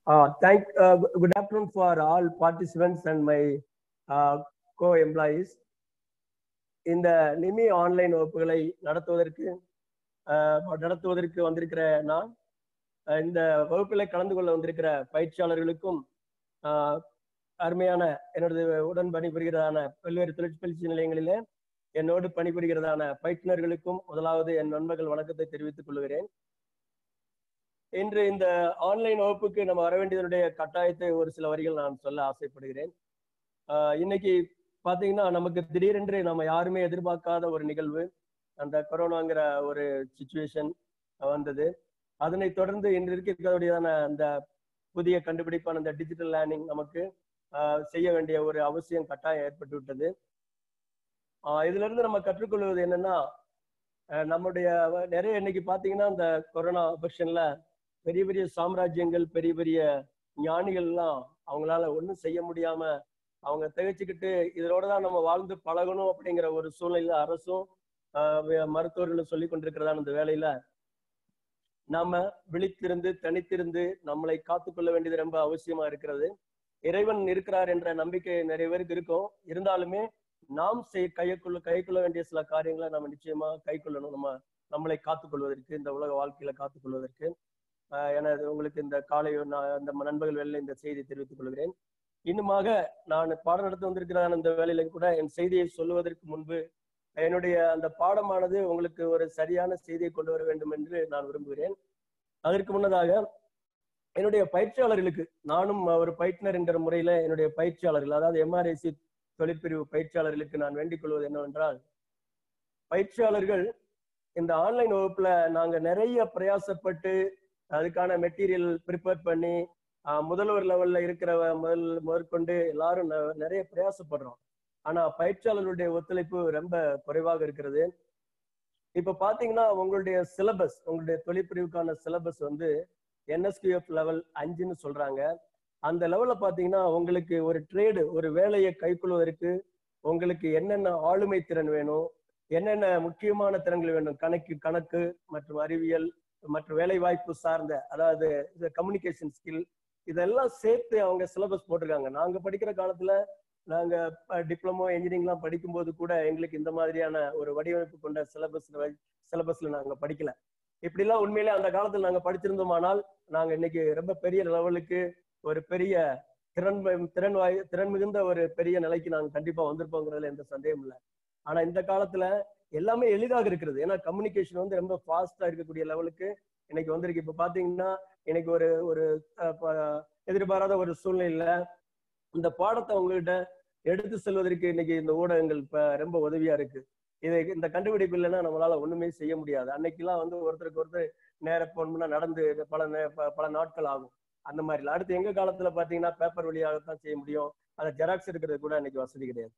Uh, thank uh, good afternoon for all participants and my uh, co-employees. இந்த நிமி online வகுப்புகளை நடத்துவதற்கு uh, நடத்துவதற்கு வந்திருக்கிற நான் uh, இந்த வகுப்பில் கலந்து கொள்ள வந்திருக்கிற பயிற்சியாளர்களுக்கும் uh, அருமையான என்னோட உடன் பணிபுரிகிறதான பல்வேறு தொழிற்பயிற்சி நிலையங்களிலே என்னோடு பணிபுரிகிறதான பயிற்றுனர்களுக்கும் முதலாவது என் நண்பர்கள் வணக்கத்தை தெரிவித்துக் கொள்கிறேன் இன்று இந்த ஆன்லைன் வகுப்புக்கு நம்ம வர வேண்டியதனுடைய கட்டாயத்தை ஒரு சில வரிகள் நான் சொல்ல ஆசைப்படுகிறேன் ஆஹ் இன்னைக்கு பாத்தீங்கன்னா நமக்கு திடீரென்று நம்ம யாருமே எதிர்பார்க்காத ஒரு நிகழ்வு அந்த கொரோனாங்கிற ஒரு சுச்சுவேஷன் வந்தது அதனை தொடர்ந்து இன்று இருக்கக்கூடியதான அந்த புதிய கண்டுபிடிப்பான அந்த டிஜிட்டல் லேர்னிங் நமக்கு ஆஹ் செய்ய வேண்டிய ஒரு அவசியம் கட்டாயம் ஏற்பட்டு விட்டது ஆஹ் இதுல இருந்து நம்ம கற்றுக்கொள்வது என்னன்னா ஆஹ் நம்முடைய நிறைய இன்னைக்கு பாத்தீங்கன்னா இந்த கொரோனா அபெக்ஷன்ல பெரிய பெரிய சாம்ராஜ்யங்கள் பெரிய பெரிய ஞானிகள் எல்லாம் அவங்களால ஒன்றும் செய்ய முடியாம அவங்க திகைச்சுக்கிட்டு இதோட தான் நம்ம வாழ்ந்து பழகணும் அப்படிங்கிற ஒரு சூழ்நிலையில அரசும் மருத்துவர்களும் சொல்லி கொண்டிருக்கிறதான இந்த வேலையில நாம விழித்திருந்து தனித்திருந்து நம்மளை காத்துக்கொள்ள வேண்டியது ரொம்ப அவசியமா இருக்கிறது இறைவன் இருக்கிறார் என்ற நம்பிக்கை நிறைய பேருக்கு இருக்கும் இருந்தாலுமே நாம் செய் கையக்குள்ள கைக்கொள்ள வேண்டிய சில காரியங்களை நம்ம நிச்சயமா கைக்கொள்ளணும் நம்ம நம்மளை காத்துக்கொள்வதற்கு இந்த உலக வாழ்க்கையில காத்துக்கொள்வதற்கு எனது உங்களுக்கு இந்த காலை அந்த நண்பர்கள் வேலையில இந்த செய்தியை தெரிவித்துக் கொள்கிறேன் இன்னுமாக நான் பாடம் நடத்த வந்திருக்கிறதான இந்த வேலையில கூட என் செய்தியை சொல்லுவதற்கு முன்பு என்னுடைய அந்த பாடமானது உங்களுக்கு ஒரு சரியான செய்தியை கொண்டு வர வேண்டும் என்று நான் விரும்புகிறேன் அதற்கு முன்னதாக என்னுடைய பயிற்சியாளர்களுக்கு நானும் ஒரு பயிற்றுனர் என்கிற முறையில என்னுடைய பயிற்சியாளர்கள் அதாவது எம்ஆர்ஐசி தொழிற்பிரிவு பயிற்சியாளர்களுக்கு நான் வேண்டிக் கொள்வது என்னவென்றால் பயிற்சியாளர்கள் இந்த ஆன்லைன் வகுப்புல நாங்க நிறைய பிரயாசப்பட்டு அதுக்கான மெட்டீரியல் ப்ரிப்பேர் பண்ணி முதல்வர் லெவல்ல இருக்கிற முதல் முதற்கொண்டு எல்லாரும் நிறைய பிரயாசப்படுறோம் ஆனா பயிற்சியாளர்களுடைய ஒத்துழைப்பு ரொம்ப குறைவாக இருக்கிறது இப்ப பாத்தீங்கன்னா உங்களுடைய சிலபஸ் உங்களுடைய தொழிற்பிரிவுக்கான சிலபஸ் வந்து என்எஸ்கிஎஃப் லெவல் அஞ்சுன்னு சொல்றாங்க அந்த லெவல்ல பாத்தீங்கன்னா உங்களுக்கு ஒரு ட்ரேடு ஒரு வேலையை கைக்கொள்வதற்கு உங்களுக்கு என்னென்ன ஆளுமை திறன் வேணும் என்னென்ன முக்கியமான திறன்கள் வேணும் கணக்கு கணக்கு மற்றும் அறிவியல் மற்றும் வேலை வாய்ப்பு சார்ந்த அதாவது கம்யூனிகேஷன் ஸ்கில் இதெல்லாம் சேர்த்து அவங்க சிலபஸ் போட்டிருக்காங்க நாங்க படிக்கிற காலத்துல நாங்க டிப்ளமோ இன்ஜினியரிங்லாம் படிக்கும்போது கூட எங்களுக்கு இந்த மாதிரியான ஒரு வடிவமைப்பு கொண்ட சிலபஸ் சிலபஸ்ல நாங்க படிக்கல இப்படிலாம் உண்மையிலே அந்த காலத்துல நாங்க படிச்சிருந்தோமானால் நாங்க இன்னைக்கு ரொம்ப பெரிய லெவலுக்கு ஒரு பெரிய திறன் திறன் வாய் திறன் மிகுந்த ஒரு பெரிய நிலைக்கு நாங்க கண்டிப்பா வந்திருப்போங்கிறதுல எந்த சந்தேகம் இல்லை ஆனா இந்த காலத்துல எல்லாமே எளிதாக இருக்கிறது ஏன்னா கம்யூனிகேஷன் வந்து ரொம்ப ஃபாஸ்டா இருக்கக்கூடிய லெவலுக்கு இன்னைக்கு வந்திருக்கு இப்ப பாத்தீங்கன்னா இன்னைக்கு ஒரு ஒரு எதிர்பாராத ஒரு சூழ்நிலையில இந்த பாடத்தை உங்ககிட்ட எடுத்து செல்வதற்கு இன்னைக்கு இந்த ஊடகங்கள் இப்ப ரொம்ப உதவியா இருக்கு இது இந்த கண்டுபிடிப்பு இல்லைன்னா நம்மளால ஒண்ணுமே செய்ய முடியாது அன்னைக்கெல்லாம் வந்து ஒருத்தருக்கு ஒருத்தர் நேர போனோம்னா நடந்து பல பல நாட்கள் ஆகும் அந்த மாதிரி இல்லை அடுத்து எங்க காலத்துல பாத்தீங்கன்னா பேப்பர் வழியாகத்தான் செய்ய முடியும் அதை ஜெராக்ஸ் எடுக்கிறது கூட இன்னைக்கு வசதி கிடையாது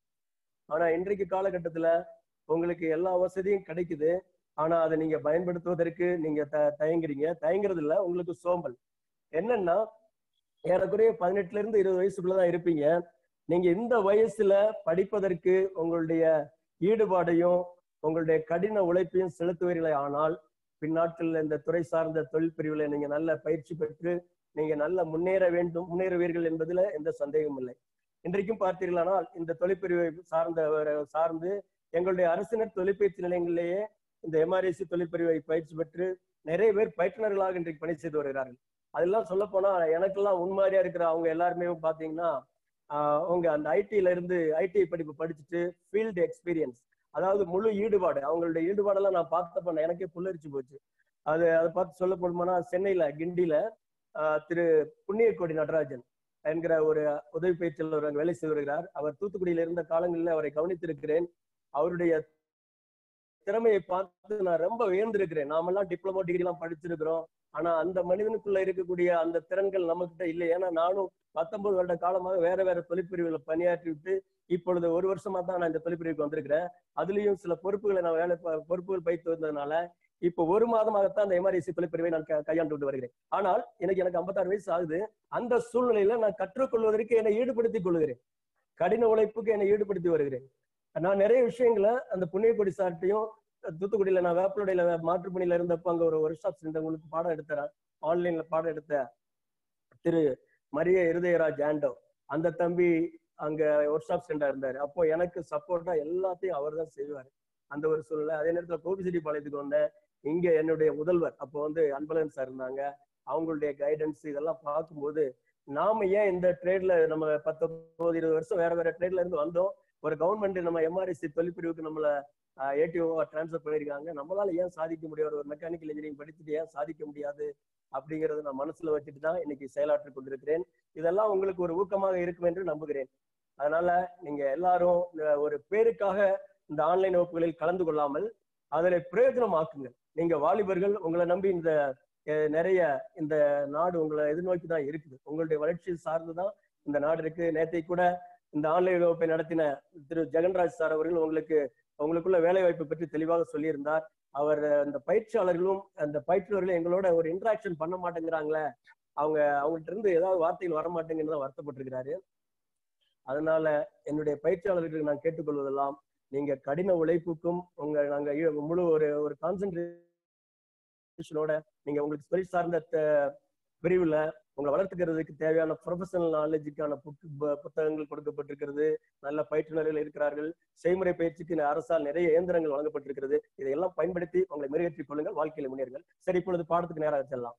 ஆனா இன்றைக்கு காலகட்டத்துல உங்களுக்கு எல்லா வசதியும் கிடைக்குது ஆனா அதை நீங்க பயன்படுத்துவதற்கு நீங்க த தயங்குறீங்க தயங்குறது இல்ல உங்களுக்கு சோம்பல் என்னன்னா ஏறக்குறைய பதினெட்டுல இருந்து இருபது வயசுக்குள்ளதான் இருப்பீங்க நீங்க இந்த வயசுல படிப்பதற்கு உங்களுடைய ஈடுபாடையும் உங்களுடைய கடின உழைப்பையும் செலுத்துவீர்களே ஆனால் பின்னாட்கள் இந்த துறை சார்ந்த தொழில் பிரிவுல நீங்க நல்ல பயிற்சி பெற்று நீங்க நல்ல முன்னேற வேண்டும் முன்னேறுவீர்கள் என்பதுல எந்த சந்தேகமும் இல்லை இன்றைக்கும் பார்த்தீர்களானால் இந்த தொழிற்பிரிவை சார்ந்த சார்ந்து எங்களுடைய அரசினர் தொழிற்பயிற்சி நிலையங்களிலேயே இந்த எம்ஆர்ஐசி தொழிற்பிரிவை பயிற்சி பெற்று நிறைய பேர் பயிற்றுனர்களாக இன்றைக்கு பணி செய்து வருகிறார்கள் அதெல்லாம் சொல்ல போனா எனக்கெல்லாம் உண்மாதிரியா இருக்கிற அவங்க எல்லாருமே பாத்தீங்கன்னா அவங்க அந்த ஐடில இருந்து ஐடி படிப்பு படிச்சுட்டு ஃபீல்டு எக்ஸ்பீரியன்ஸ் அதாவது முழு ஈடுபாடு அவங்களுடைய ஈடுபாடெல்லாம் நான் பார்த்தப்ப எனக்கே புல்லரிச்சு போச்சு அது அதை பார்த்து சொல்ல போனோம்னா சென்னையில கிண்டியில திரு புண்ணியக்கோடி நடராஜன் என்கிற ஒரு உதவி பயிற்சியாளர் அங்கு வேலை செய்து வருகிறார் அவர் தூத்துக்குடியில இருந்த காலங்களில் அவரை கவனித்திருக்கிறேன் அவருடைய திறமையை பார்த்து நான் ரொம்ப வியந்திருக்கிறேன் நாமெல்லாம் டிப்ளமோ டிகிரி எல்லாம் படிச்சிருக்கிறோம் ஆனா அந்த மனிதனுக்குள்ள இருக்கக்கூடிய அந்த திறன்கள் நம்ம கிட்ட இல்லை ஏன்னா நானும் பத்தொன்பது வருட காலமாக வேற வேற தொழிற்பிரிவுகளை பணியாற்றி விட்டு இப்பொழுது ஒரு வருஷமா தான் நான் இந்த தொழிற்பிரிவுக்கு வந்திருக்கிறேன் அதுலயும் சில பொறுப்புகளை நான் வேலை பொறுப்புகள் பயிற்று வந்ததுனால இப்போ ஒரு மாதமாகத்தான் அந்த எம்ஆர்ஐசி தொழிற்பிரிவை நான் கையாண்டு விட்டு வருகிறேன் ஆனால் எனக்கு எனக்கு ஐம்பத்தாறு வயசு ஆகுது அந்த சூழ்நிலையில நான் கற்றுக்கொள்வதற்கு என்னை ஈடுபடுத்திக் கொள்கிறேன் கடின உழைப்புக்கு என்னை ஈடுபடுத்தி வருகிறேன் நான் நிறைய விஷயங்களை அந்த புண்ணியக்கொடி சார்ட்டையும் தூத்துக்குடியில நான் வேப்பலுடையில மாற்றுப்பணியில இருந்தப்ப அங்க ஒரு ஒர்க் ஷாப் செஞ்சவங்களுக்கு பாடம் எடுத்தேன் ஆன்லைன்ல பாடம் எடுத்த திரு மரிய இருதயராஜ் ஆண்டோ அந்த தம்பி அங்க ஒர்க் ஷாப் சென்டர் இருந்தாரு அப்போ எனக்கு சப்போர்ட்டா எல்லாத்தையும் அவர் தான் செய்வாரு அந்த ஒரு சூழ்நிலை அதே நேரத்துல கோபிச்செட்டி பாளையத்துக்கு வந்தேன் இங்க என்னுடைய முதல்வர் அப்போ வந்து அன்பழகன் சார் இருந்தாங்க அவங்களுடைய கைடன்ஸ் இதெல்லாம் பார்க்கும்போது நாம ஏன் இந்த ட்ரேட்ல நம்ம பத்தொன்பது இருபது வருஷம் வேற வேற ட்ரேட்ல இருந்து வந்தோம் ஒரு கவர்மெண்ட் நம்ம எம்ஆர்எஸ்சி தொழிற்பிரிவுக்கு நம்மள ஏடிஓவா டிரான்ஸ்ஃபர் பண்ணிருக்காங்க நம்மளால ஏன் சாதிக்க முடியாது ஒரு மெக்கானிக்கல் இன்ஜினியரிங் படிச்சுட்டு ஏன் சாதிக்க முடியாது அப்படிங்கறத நான் மனசுல வச்சுட்டு தான் இன்னைக்கு செயலாற்றிக் கொண்டிருக்கிறேன் இதெல்லாம் உங்களுக்கு ஒரு ஊக்கமாக இருக்கும் என்று நம்புகிறேன் அதனால நீங்க எல்லாரும் இந்த ஒரு பேருக்காக இந்த ஆன்லைன் வகுப்புகளில் கலந்து கொள்ளாமல் அதில் பிரயோஜனமாக்குங்க நீங்க வாலிபர்கள் உங்களை நம்பி இந்த அஹ், நிறைய இந்த நாடு உங்களை எதிர்நோக்கி தான் இருக்குது உங்களுடைய வளர்ச்சி சார்ந்துதான் இந்த நாடு இருக்கு நேத்தை கூட இந்த ஆன்லைன் வகுப்பை நடத்தின திரு ஜெகன்ராஜ் சார் அவர்கள் உங்களுக்கு உங்களுக்குள்ள வேலை வாய்ப்பு பற்றி தெளிவாக சொல்லியிருந்தார் அவர் அந்த பயிற்சியாளர்களும் அந்த பயிற்றுவர்களும் எங்களோட ஒரு இன்டராக்ஷன் பண்ண மாட்டேங்கிறாங்களே அவங்க அவங்கள்ட்ட இருந்து ஏதாவது வார்த்தைகள் வர மாட்டேங்குன்னு தான் வருத்தப்பட்டிருக்கிறாரு அதனால என்னுடைய பயிற்சியாளர்களுக்கு நான் கேட்டுக்கொள்வதெல்லாம் நீங்க கடின உழைப்புக்கும் உங்க நாங்க இ- முழு ஒரு ஒரு கான்சென்ட்ரேஷனோட நீங்க உங்களுக்கு தொழில் சார்ந்த த- பிரிவுல உங்களை வளர்த்துக்கிறதுக்கு தேவையான ப்ரொஃபஷனல் நாலேஜுக்கான புத்தகங்கள் கொடுக்கப்பட்டிருக்கிறது நல்ல பயிற்றுனர்கள் இருக்கிறார்கள் செய்முறை பயிற்சிக்கு அரசால் நிறைய இயந்திரங்கள் வழங்கப்பட்டிருக்கிறது இதையெல்லாம் பயன்படுத்தி உங்களை மெருகேற்றிக் கொள்ளுங்கள் வாழ்க்கையில முன்னேறுங்கள் சரி இப்பொழுது பாடத்துக்கு நேராக செல்லலாம்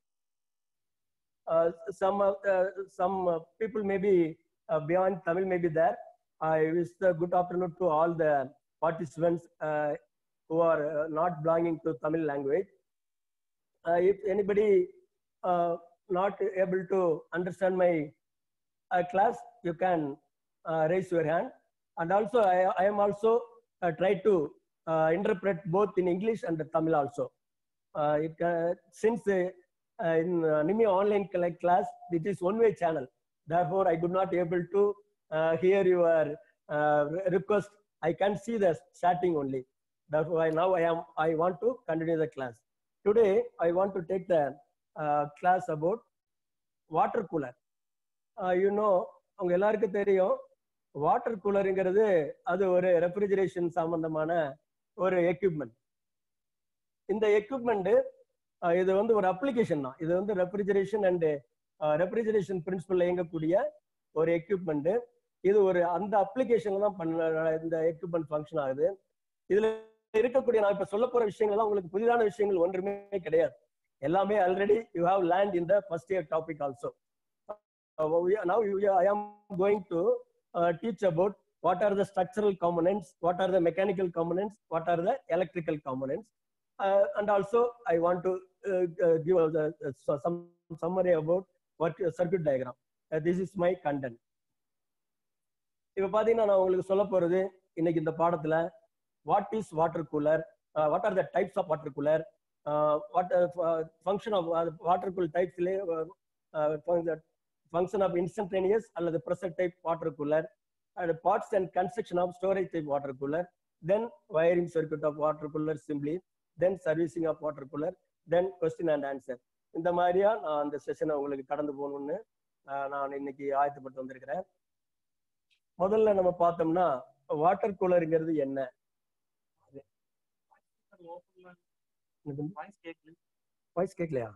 some some people maybe beyond Tamil maybe there I wish the good afternoon to all the participants uh, who are uh, not belonging to Tamil language. Uh, if anybody uh, not able to understand my uh, class, you can uh, raise your hand. And also, I, I am also uh, try to uh, interpret both in English and Tamil also. Uh, it, uh, since uh, uh, in uh, Nimi online cl- class, it is one-way channel. Therefore, I could not able to uh, hear your uh, re- request I can see the chatting only. Therefore, I, now I am I want to continue the class. Today, I want to take the uh, class about water cooler. Uh, you know, உங்க எல்லாருக்கும் தெரியும் water கூலருங்கிறது அது ஒரு refrigeration சம்பந்தமான ஒரு equipment இந்த equipment இது வந்து ஒரு அப்ளிகேஷன் தான் இது வந்து ரெஃப்ரிஜரேஷன் அண்ட் ரெஃப்ரிஜரேஷன் பிரின்சிபல் இயங்கக்கூடிய ஒரு எக்யூப்மெண்ட் இது ஒரு அந்த அப்ளிகேஷன்ல தான் பண்ண இந்த எக்யூப்மெண்ட் ஃபங்க்ஷன் ஆகுது இதுல இருக்கக்கூடிய நான் இப்ப சொல்ல போற விஷயங்கள் எல்லாம் உங்களுக்கு புதிதான விஷயங்கள் ஒன்றுமே கிடையாது எல்லாமே already you have learnt in the first year topic also now I am going to teach about what are the structural components what are the mechanical components what are the electrical components uh, and also i want to uh, uh, give uh, the, uh, some summary about what circuit diagram uh, this is my content இப்ப பாத்தீங்கன்னா நான் உங்களுக்கு சொல்ல போறது இன்னைக்கு இந்த பாடத்துல what is water cooler what are the types of water cooler what function of water cool டைப்ஸ்லேயே ஃபங்க்ஷன் ஆஃப் இன்ஸ்டன்டேனியஸ் அல்லது pressure type water cooler and parts and construction of storage type water cooler then wiring circuit of water cooler simply then servicing of water cooler then question and answer இந்த மாதிரியா நான் அந்த செஷனை உங்களுக்கு கடந்து போகணும்னு நான் இன்னைக்கு ஆயத்தப்பட்டு வந்திருக்கிறேன் முதல்ல நம்ம பார்த்தோம்னா வாட்டர் கூலருங்கிறது என்ன வாய்ஸ் கேட்கலையா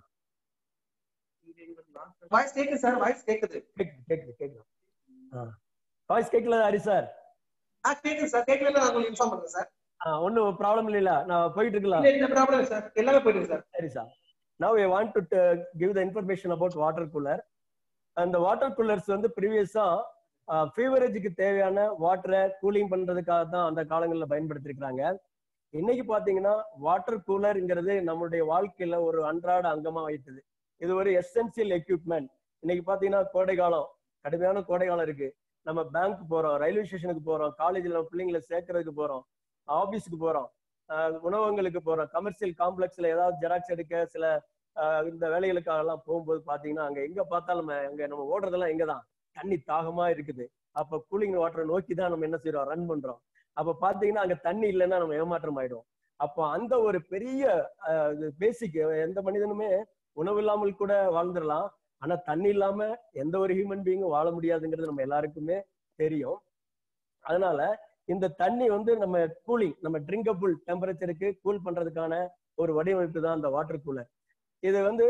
வாய்ஸ் கேக்குது சார் வாய்ஸ் கேக்குது கேக்குது கேக்குது கேக்குது வாய்ஸ் கேட்கல ஹரி சார் ஆ கேக்குது சார் கேட்கல நான் உங்களுக்கு இன்ஃபார்ம் பண்றேன் சார் ஒன்னும் ப்ராப்ளம் இல்ல நான் போயிட்டு இருக்கலாம் இல்ல இல்ல ப்ராப்ளம் சார் எல்லாமே போயிருக்கு சார் சரி sir now I want to give the information about water cooler அந்த வாட்டர் கூலர்ஸ் வந்து ப்ரீவியஸா ஃபீவரேஜுக்கு தேவையான வாட்டரை கூலிங் பண்றதுக்காக தான் அந்த காலங்களில் பயன்படுத்திருக்கிறாங்க இன்னைக்கு பாத்தீங்கன்னா வாட்டர் கூலர்ங்கிறது நம்மளுடைய வாழ்க்கையில ஒரு அன்றாட அங்கமா வைத்தது இது ஒரு எசென்சியல் எக்யூப்மெண்ட் இன்னைக்கு பாத்தீங்கன்னா கோடை காலம் கடுமையான கோடை காலம் இருக்கு நம்ம பேங்க் போறோம் ரயில்வே ஸ்டேஷனுக்கு போறோம் காலேஜ்ல நம்ம பிள்ளைங்களை சேர்க்கறதுக்கு போறோம் ஆபீஸ்க்கு போறோம் உணவகங்களுக்கு போறோம் கமர்ஷியல் காம்ப்ளெக்ஸ்ல ஏதாவது ஜெராக்ஸ் எடுக்க சில இந்த வேலைகளுக்காக எல்லாம் போகும்போது பாத்தீங்கன்னா அங்க எங்க பார்த்தாலும் நம்ம அங்க நம்ம ஓடுறதெல்லாம் எங்கதான் தண்ணி தாகமா இருக்குது அப்ப கூலிங் வாட்டரை நோக்கி தான் நம்ம என்ன செய்யறோம் ரன் பண்றோம் அப்ப பாத்தீங்கன்னா அங்க தண்ணி இல்லைன்னா நம்ம ஏமாற்றம் ஆயிடும் அப்போ அந்த ஒரு பெரிய பேசிக் எந்த மனிதனுமே உணவு இல்லாமல் கூட வாழ்ந்துடலாம் ஆனா தண்ணி இல்லாம எந்த ஒரு ஹியூமன் பீயிங்கும் வாழ முடியாதுங்கிறது நம்ம எல்லாருக்குமே தெரியும் அதனால இந்த தண்ணி வந்து நம்ம கூலிங் நம்ம ட்ரிங்கபிள் டெம்பரேச்சருக்கு கூல் பண்றதுக்கான ஒரு வடிவமைப்பு தான் அந்த வாட்டர் கூலர் இது வந்து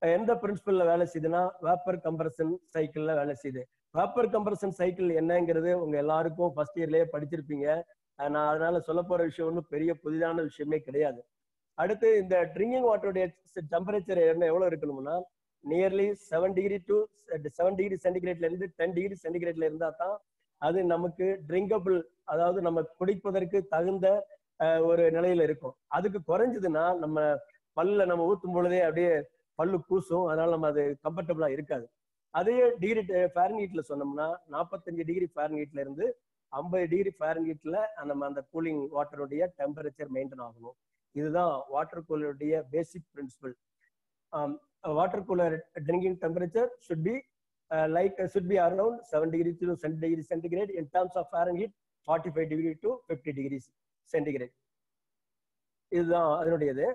எந்த பிரின்சிபல்ல வேலை செய்யுதுன்னா வேப்பர் கம்ப்ரஷன் சைக்கிள்ல வேலை செய்யுது வேப்பர் கம்ப்ரஷன் சைக்கிள் என்னங்கிறது உங்க எல்லாருக்கும் ஃபர்ஸ்ட் இயர்லயே படிச்சிருப்பீங்க அஹ் நான் அதனால சொல்ல போற விஷயம் ஒன்றும் பெரிய புதிதான விஷயமே கிடையாது அடுத்து இந்த ட்ரிங்கிங் வாட்டருடைய டெம்பரேச்சர் என்ன எவ்வளவு இருக்கணும்னா nearly seven degree to seven degree சென்டிகிரேட்ல இருந்து டென் டிகிரி சென்டிகிரேட்ல இருந்தா தான் அது நமக்கு ட்ரிங்கபிள் அதாவது நம்ம குடிப்பதற்கு தகுந்த அஹ், ஒரு நிலையில இருக்கும் அதுக்கு குறைஞ்சதுன்னா நம்ம பல்ல நம்ம ஊத்தும் பொழுதே அப்படியே பல்லு கூசும் அதனால நம்ம அது கம்ஃபர்டபுளா இருக்காது அதே டிகிரி ஃபேரன்ஹீட்ல சொன்னோம்னா நாற்பத்தஞ்சு டிகிரி ஃபேரன்ஹீட்ல இருந்து ஐம்பது டிகிரி ஃபேரன்ஹீட்ல நம்ம அந்த கூலிங் வாட்டருடைய டெம்பரேச்சர் மெயின்டைன் ஆகணும் இதுதான் வாட்டர் கூலருடைய basic principle water cooler drinking temperature should be like should be around seven degree to seven degree centigrade in terms of Fahrenheit forty five degree to fifty degree centigrade இதுதான் அதனுடையது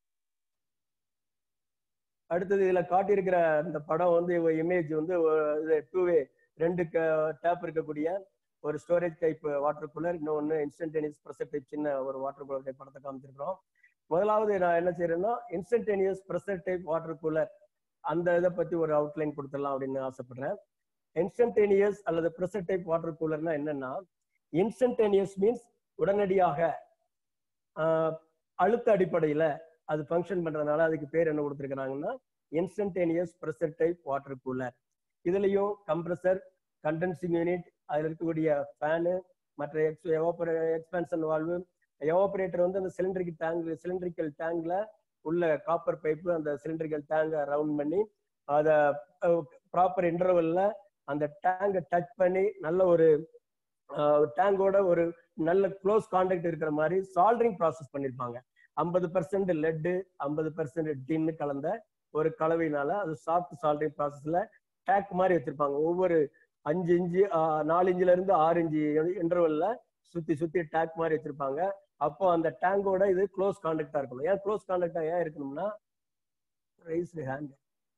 அடுத்தது இதுல காட்டியிருக்கிற இந்த படம் வந்து இமேஜ் வந்து two way ரெண்டு type இருக்கக்கூடிய ஒரு ஸ்டோரேஜ் டைப் வாட்டர் கூலர் இன்னொன்று இன்ஸ்டன்டேனியஸ் ப்ரெஷர் டைப் சின்ன ஒரு வாட்டர் கூலர் படத்தை காமிச்சிருக்கிறோம் முதலாவது நான் என்ன செய்யறேன்னா instantaneous pressure type water cooler அந்த இதை பத்தி ஒரு அவுட்லைன் கொடுத்துடலாம் அப்படின்னு ஆசைப்படுறேன் இன்ஸ்டன்டேனியஸ் அல்லது ப்ரெஷர் டைப் வாட்டர் கூலர்னா என்னன்னா இன்ஸ்டன்டேனியஸ் மீன்ஸ் உடனடியாக ஆஹ், அழுத்த அடிப்படையில அது ஃபங்க்ஷன் பண்றதுனால அதுக்கு பேர் என்ன கொடுத்துருக்காங்கன்னா instantaneous pressure type water cooler இதுலயும் கம்ப்ரஸர் கண்டென்சிங் யூனிட் அதுல இருக்கக்கூடிய ஃபேனு மற்ற எக்ஸ்பென்ஷன் வால்வு எவாபரேட்டர் வந்து அந்த சிலிண்டரிக்கல் டேங்க் சிலிண்டரிக்கல் டேங்க்ல உள்ள காப்பர் பைப்பு அந்த சிலிண்டரிக்கல் டேங்கை ரவுண்ட் பண்ணி அதை ப்ராப்பர் இன்டர்வல்ல அந்த டேங்கை டச் பண்ணி நல்ல ஒரு டேங்கோட ஒரு நல்ல க்ளோஸ் கான்டாக்ட் இருக்கிற மாதிரி சால்டரிங் ப்ராசஸ் பண்ணிருப்பாங்க ஐம்பது பர்சன்ட் லெட்டு ஐம்பது பர்சன்ட் டின்னு கலந்த ஒரு கலவையினால அது சாஃப்ட் சால்டரிங் ப்ராசஸ்ல டேக் மாதிரி வச்சிருப்பாங்க ஒவ்வொரு அஞ்சு இன்ச்சு ஆஹ், நாலு இன்ச்சுல இருந்து ஆறு இன்ச்சு இன்டர்வல்ல சுத்தி சுத்தி டேக் மாதிரி வச்சிருப்பாங்க அப்போ அந்த டேங்கோட இது க்ளோஸ் கான்டாக்டா இருக்கணும் ஏன் க்ளோஸ் கான்டாக்டா ஏன் இருக்கணும்னா raise hand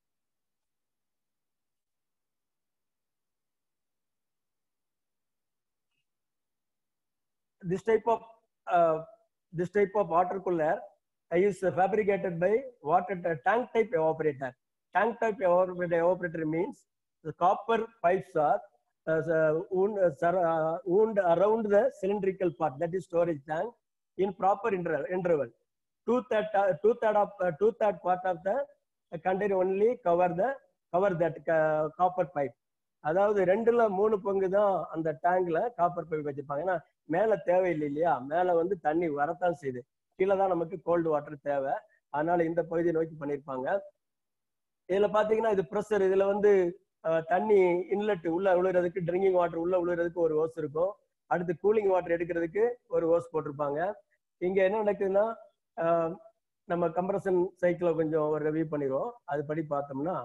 this type of uh, this type of water cooler is fabricated by water tank type evaporator. Tank type evaporator, evaporator means the copper pipes are uh, so wound, uh, sur- uh, wound around the cylindrical part that is storage tank in proper interval. interval. Two third uh, two third of uh, two third part of the uh, container only cover the cover that uh, copper pipe. அதாவது ரெண்டுல மூணு பங்கு தான் அந்த டேங்க்ல copper pipe வச்சிருப்பாங்க ஏன்னா மேல தேவையில்லை இல்லையா மேல வந்து தண்ணி வரத்தான் செய்யுது கீழே தான் நமக்கு கோல்டு வாட்டர் தேவை அதனால இந்த பகுதியை நோக்கி பண்ணியிருப்பாங்க இதுல பாத்தீங்கன்னா இது ப்ரெஷர் இதுல வந்து அஹ், தண்ணி இன்லெட் உள்ள விழுறதுக்கு ட்ரிங்கிங் வாட்டர் உள்ள விழுறதுக்கு ஒரு ஓஸ் இருக்கும் அடுத்து கூலிங் வாட்டர் எடுக்கிறதுக்கு ஒரு ஓஸ் போட்டிருப்பாங்க இங்க என்ன நடக்குதுன்னா அஹ், நம்ம கம்ப்ரஷன் சைக்கிளை கொஞ்சம் ஒரு ரிவ்யூ பண்ணிடுவோம் அதுபடி பார்த்தோம்னா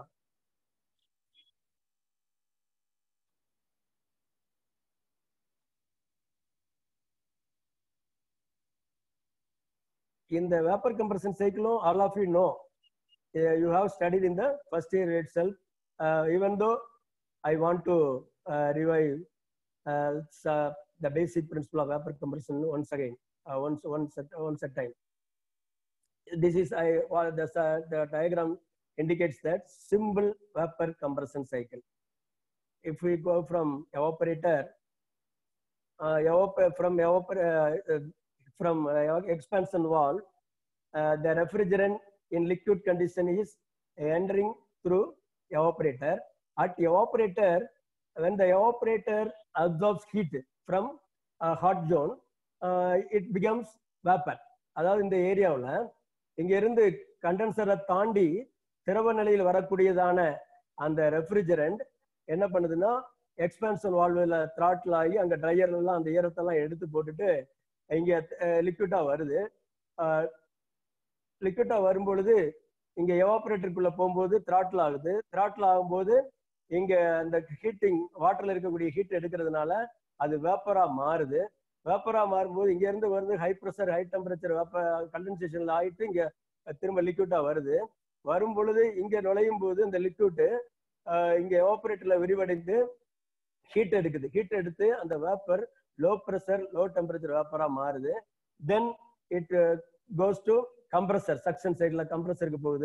in the vapor compression cycle, all of you know, uh, you have studied in the first year itself. Uh, even though I want to uh, revive uh, s- the basic principle of vapor compression once again, uh, once once at, once at time. This is I well, the, uh, the diagram indicates that simple vapor compression cycle. If we go from evaporator, uh, evap- from evapor- uh, uh, from uh, expansion valve, uh, the refrigerant in liquid condition is entering through evaporator. At evaporator, when the evaporator absorbs heat from a hot zone, uh, it becomes vapor. அதாவது இந்த ஏரியாவில் இங்க இருந்து கண்டென்சரை தாண்டி திரவ நிலையில் வரக்கூடியதான அந்த ரெஃப்ரிஜரண்ட் என்ன பண்ணுதுன்னா எக்ஸ்பான்ஷன் வால்வில் த்ராட்டில் ஆகி அங்க ட்ரையர்ல எல்லாம் அந்த ஈரத்தெல்லாம் எடுத்து போட்டுட்டு இங்க லிக்விட்டா வருது லிக்விட்டா வரும்பொழுது இங்க எவாபரேட்டருக்குள்ள போகும்போது த்ராட்டில் ஆகுது த்ராட்டில் ஆகும்போது இங்க அந்த ஹீட்டிங் வாட்டர்ல இருக்கக்கூடிய ஹீட் எடுக்கிறதுனால அது வேப்பரா மாறுது வேப்பரா மாறும்போது இங்க இருந்து வந்து ஹை ப்ரெஷர் ஹை டெம்பரேச்சர் வேப்ப கண்டென்சேஷன்ல ஆயிட்டு இங்க திரும்ப லிக்விட்டா வருது வரும் பொழுது இங்க நுழையும் போது இந்த லிக்விட் இங்க எவாபரேட்டர்ல விரிவடைந்து ஹீட் எடுக்குது ஹீட் எடுத்து அந்த vapour low pressure low temperature வேப்பரா மாறுது then it goes to compressor suction சைட்ல கம்ப்ரஸருக்கு போகுது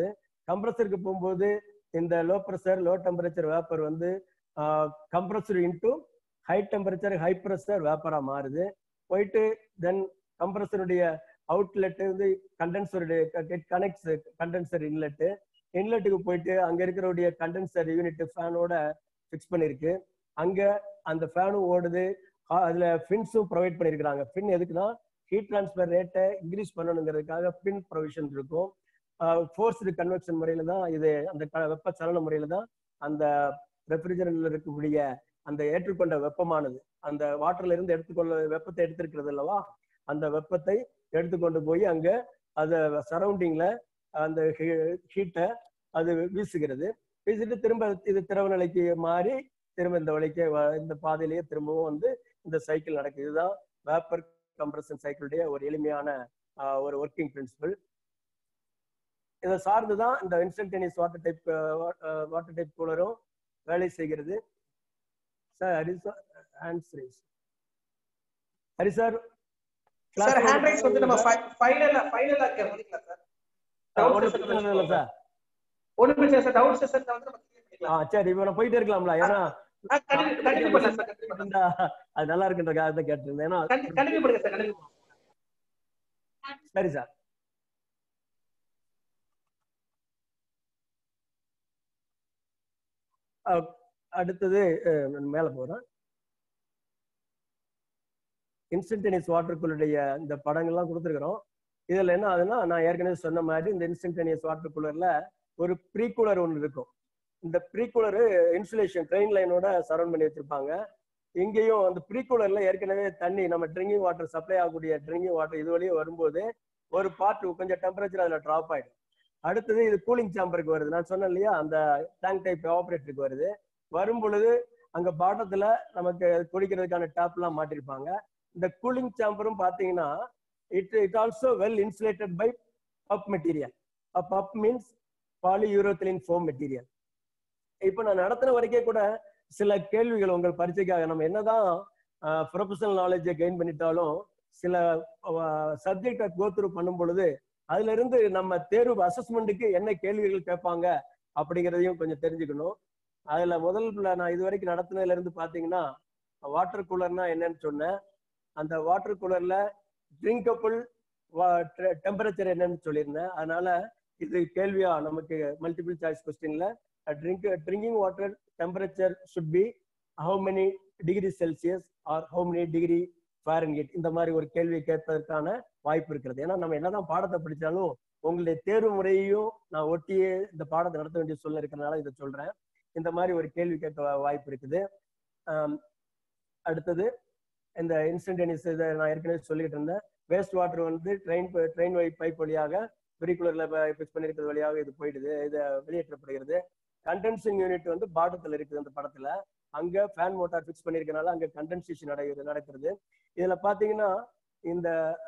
கம்ப்ரஸருக்கு போகும்போது இந்த low pressure low temperature vapour வந்து compressor into high temperature high pressure வேப்பரா மாறுது போயிட்டு தென் கம்ப்ரஸருடைய அவுட்லெட் வந்து கண்டென்சருடைய கனெக்ட்ஸ் கண்டென்சர் இன்லெட்டு இன்லெட்டுக்கு போயிட்டு அங்க இருக்கிறவுடைய கண்டென்சர் யூனிட் ஃபேனோட ஃபிக்ஸ் பண்ணிருக்கு அங்க அந்த ஃபேனும் ஓடுது ஆ- அதுல ஃபின்ஸும் ப்ரொவைட் பண்ணிருக்காங்க ஃபின் எதுக்குன்னா ஹீட் ட்ரான்ஸ்ஃபர் ரேட்டை இன்க்ரீஸ் பண்ணணுங்கிறதுக்காக ஃபின் ப்ரொவிஷன் இருக்கும் ஃபோர்ஸ்டு கன்வெக்ஷன் முறையில தான் இது அந்த க- வெப்ப சலன முறையில தான் அந்த ரெஃப்ரிஜரண்ட்ல இருக்கக்கூடிய அந்த ஏற்றுக்கொண்ட வெப்பமானது அந்த வாட்டர்ல இருந்து எடுத்துக்கொள்ள வெப்பத்தை எடுத்திருக்கிறது அல்லவா அந்த வெப்பத்தை எடுத்துக்கொண்டு போய் அங்க அத சரௌண்டிங்ல அந்த ஹீட்டை அது வீசுகிறது வீசிட்டு திரும்ப இது திரவ நிலைக்கு மாறி திரும்ப இந்த வழிக்கு வ- இந்த பாதையிலேயே திரும்பவும் வந்து இந்த சைக்கிள் நடக்குது இதுதான் வேப்பர் கம்ப்ரஷன் சைக்கிளுடைய ஒரு எளிமையான ஆஹ், ஒரு ஒர்க்கிங் பிரின்சிபல் இதை சார்ந்து தான் இந்த instantaneous water type water type கூலரும் வேலை செய்கிறது sir Hari sir hands raise Hari sir sir hand raise வந்து நம்ம ஃபைனலா ஃபைனலா பண்ணிக்கலாம் சார் ஒன்றும் பிரச்சனை இல்லை சார் ஒன்றும் பிரச்சனை சார் டவுட் செஷன் வந்து நம்ம clear பண்ணிக்கலாம் ஆ சரி இப்போ நான் போயிட்டே இருக்கலாம்ல ஏன்னா ஆ, continue- continue பண்ணலாம் சார் continue பண்ணலாம். இருந்தா அது நல்லா இருக்குன்றக்காக தான் கேட்டிருந்தேன் ஏன்னா Continue- continue பண்ணுங்க சார் continue பண்ணுங்க. சரி சார் அஹ், அடுத்தது அஹ், நான் மேல போறேன் இன்ஸ்டன்டேனியஸ் வாட்டர் இந்த படங்கள்லாம் கொடுத்துருக்குறோம் இதுல என்ன ஆகுதுன்னா நான் ஏற்கனவே சொன்ன மாதிரி இந்த இன்ஸ்டன்டேனியஸ் வாட்டர் கூலர்ல ஒரு ப்ரீ கூலர் ஒன்று இருக்கும் இந்த ப்ரீ கூலரு இன்சுலேஷன் ட்ரெயின் லைனோட சரௌண்ட் பண்ணி வச்சிருப்பாங்க இங்கேயும் அந்த ப்ரீ கூலர்ல ஏற்கனவே தண்ணி நம்ம ட்ரிங்கிங் வாட்டர் சப்ளை ஆகக்கூடிய ட்ரிங்கிங் வாட்டர் இது வழியே வரும்போது ஒரு பார்ட் கொஞ்சம் டெம்பரேச்சர் அதுல ட்ராப் ஆயிடும் அடுத்தது இது கூலிங் சாம்பருக்கு வருது நான் சொன்னேன் இல்லையா அந்த டேங்க் டைப் ஆப்ரேட்டருக்கு வருது வரும் பொழுது அங்க பாட்டத்துல நமக்கு குடிக்கிறதுக்கான டேப் எல்லாம் மாட்டிருப்பாங்க இந்த கூலிங் சாம்பரும் பாத்தீங்கன்னா it it also well insulated by PUF material PUF means polyurethane foam material இப்போ நான் நடத்தின வரைக்கும் கூட சில கேள்விகள் உங்கள் பரீட்சைக்காக நம்ம என்னதான் ப்ரொஃபஷனல் நாலேஜை கெயின் பண்ணிட்டாலும் சில சப்ஜெக்டை கோத்ரூ பண்ணும் பொழுது அதுல இருந்து நம்ம தேர்வு அசஸ்மெண்ட்டுக்கு என்ன கேள்விகள் கேட்பாங்க அப்படிங்கிறதையும் கொஞ்சம் தெரிஞ்சுக்கணும் அதுல முதல்ல நான் இது வரைக்கும் நடத்தினதுல இருந்து பாத்தீங்கன்னா வாட்டர் கூலர்னா என்னன்னு சொன்னேன் அந்த வாட்டர் கூலர்ல ட்ரிங்கபிள் டெம்பரேச்சர் என்னன்னு சொல்லியிருந்தேன் அதனால இது கேள்வியா நமக்கு மல்டிபிள் சாய்ஸ் கொஸ்டின்ல drink drinking water temperature should be how many degree Celsius or how many degree Fahrenheit இந்த மாதிரி ஒரு கேள்வி கேட்பதற்கான வாய்ப்பு இருக்கிறது ஏன்னா நம்ம என்னதான் பாடத்தை படிச்சாலும் உங்களுடைய தேர்வு முறையையும் நான் ஒட்டியே இந்த பாடத்தை நடத்த வேண்டிய சொல்ல இருக்கிறதுனால இதை சொல்றேன் இந்த மாதிரி ஒரு கேள்வி கேட்க வா- வாய்ப்பு இருக்குது ஆம், அடுத்தது இந்த இன்ஸ்டன்டேனியஸ் இதை நான் ஏற்கனவே சொல்லிட்டு இருந்தேன் வேஸ்ட் வாட்டர் வந்து ட்ரெயின் ட்ரெயின் வை பைப் வழியாக பெரிகுலர்ல ஃபிக்ஸ் பண்ணிருக்கிறது வழியாக இது போயிடுது இது வெளியேற்றப்படுகிறது கண்டென்சிங் யூனிட் வந்து பாட்டத்தில் இருக்குது அந்த படத்துல அங்க ஃபேன் மோட்டார் ஃபிக்ஸ் பண்ணிருக்கனால அங்க கண்டென்சேஷன் நடக்கிறது நடக்கிறது இதுல பாத்தீங்கன்னா இந்த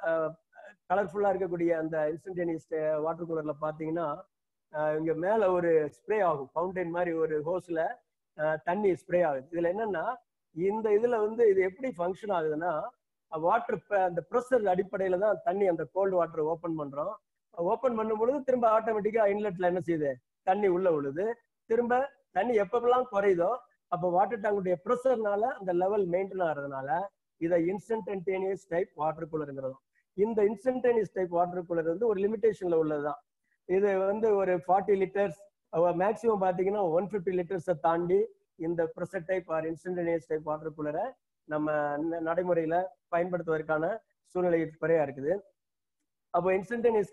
கலர்ஃபுல்லா இருக்கக்கூடிய அந்த இன்ஸ்டன்டேனியஸ் வாட்டர் கூலர்ல பாத்தீங்கன்னா அஹ், இங்க மேல ஒரு ஸ்ப்ரே ஆகும் ஃபவுண்டைன் மாதிரி ஒரு ஹோஸ்ல தண்ணி ஸ்ப்ரே ஆகுது இதுல என்னன்னா இந்த இதுல வந்து இது எப்படி ஃபங்க்ஷன் ஆகுதுன்னா வாட்டர் அந்த ப்ரெஷர் அடிப்படையில தான் தண்ணி அந்த கோல்டு வாட்டர் ஓபன் பண்றோம் ஓபன் பண்ணும் பொழுது திரும்ப ஆட்டோமேட்டிக்கா இன்லெட்ல என்ன செய்யுது தண்ணி உள்ள விழுது திரும்ப தண்ணி எப்பப்பெல்லாம் குறையுதோ அப்போ வாட்டர் டேங்குடைய ப்ரெஷர்னால அந்த லெவல் மெயின்டைன் ஆகிறதுனால இதை இன்ஸ்டன்டேனியஸ் டைப் வாட்டர் கூலருங்கிறதும் இந்த இன்ஸ்டன்டேனியஸ் டைப் வாட்டர் கூலர் வந்து ஒரு லிமிடேஷன்ல உள்ளதுதான் இது வந்து ஒரு ஃபார்ட்டி லிட்டர்ஸ் மேக்ஸிமம் பாத்தீங்கன்னா ஒன் ஃபிஃப்டி லிட்டர்ஸை தாண்டி இந்த pressure type or instantaneous type water கூலரை நம்ம ந- நடைமுறையில பயன்படுத்துவதற்கான சூழ்நிலை குறையா இருக்குது அப்போ இன்ஸ்டன்டேனியஸ்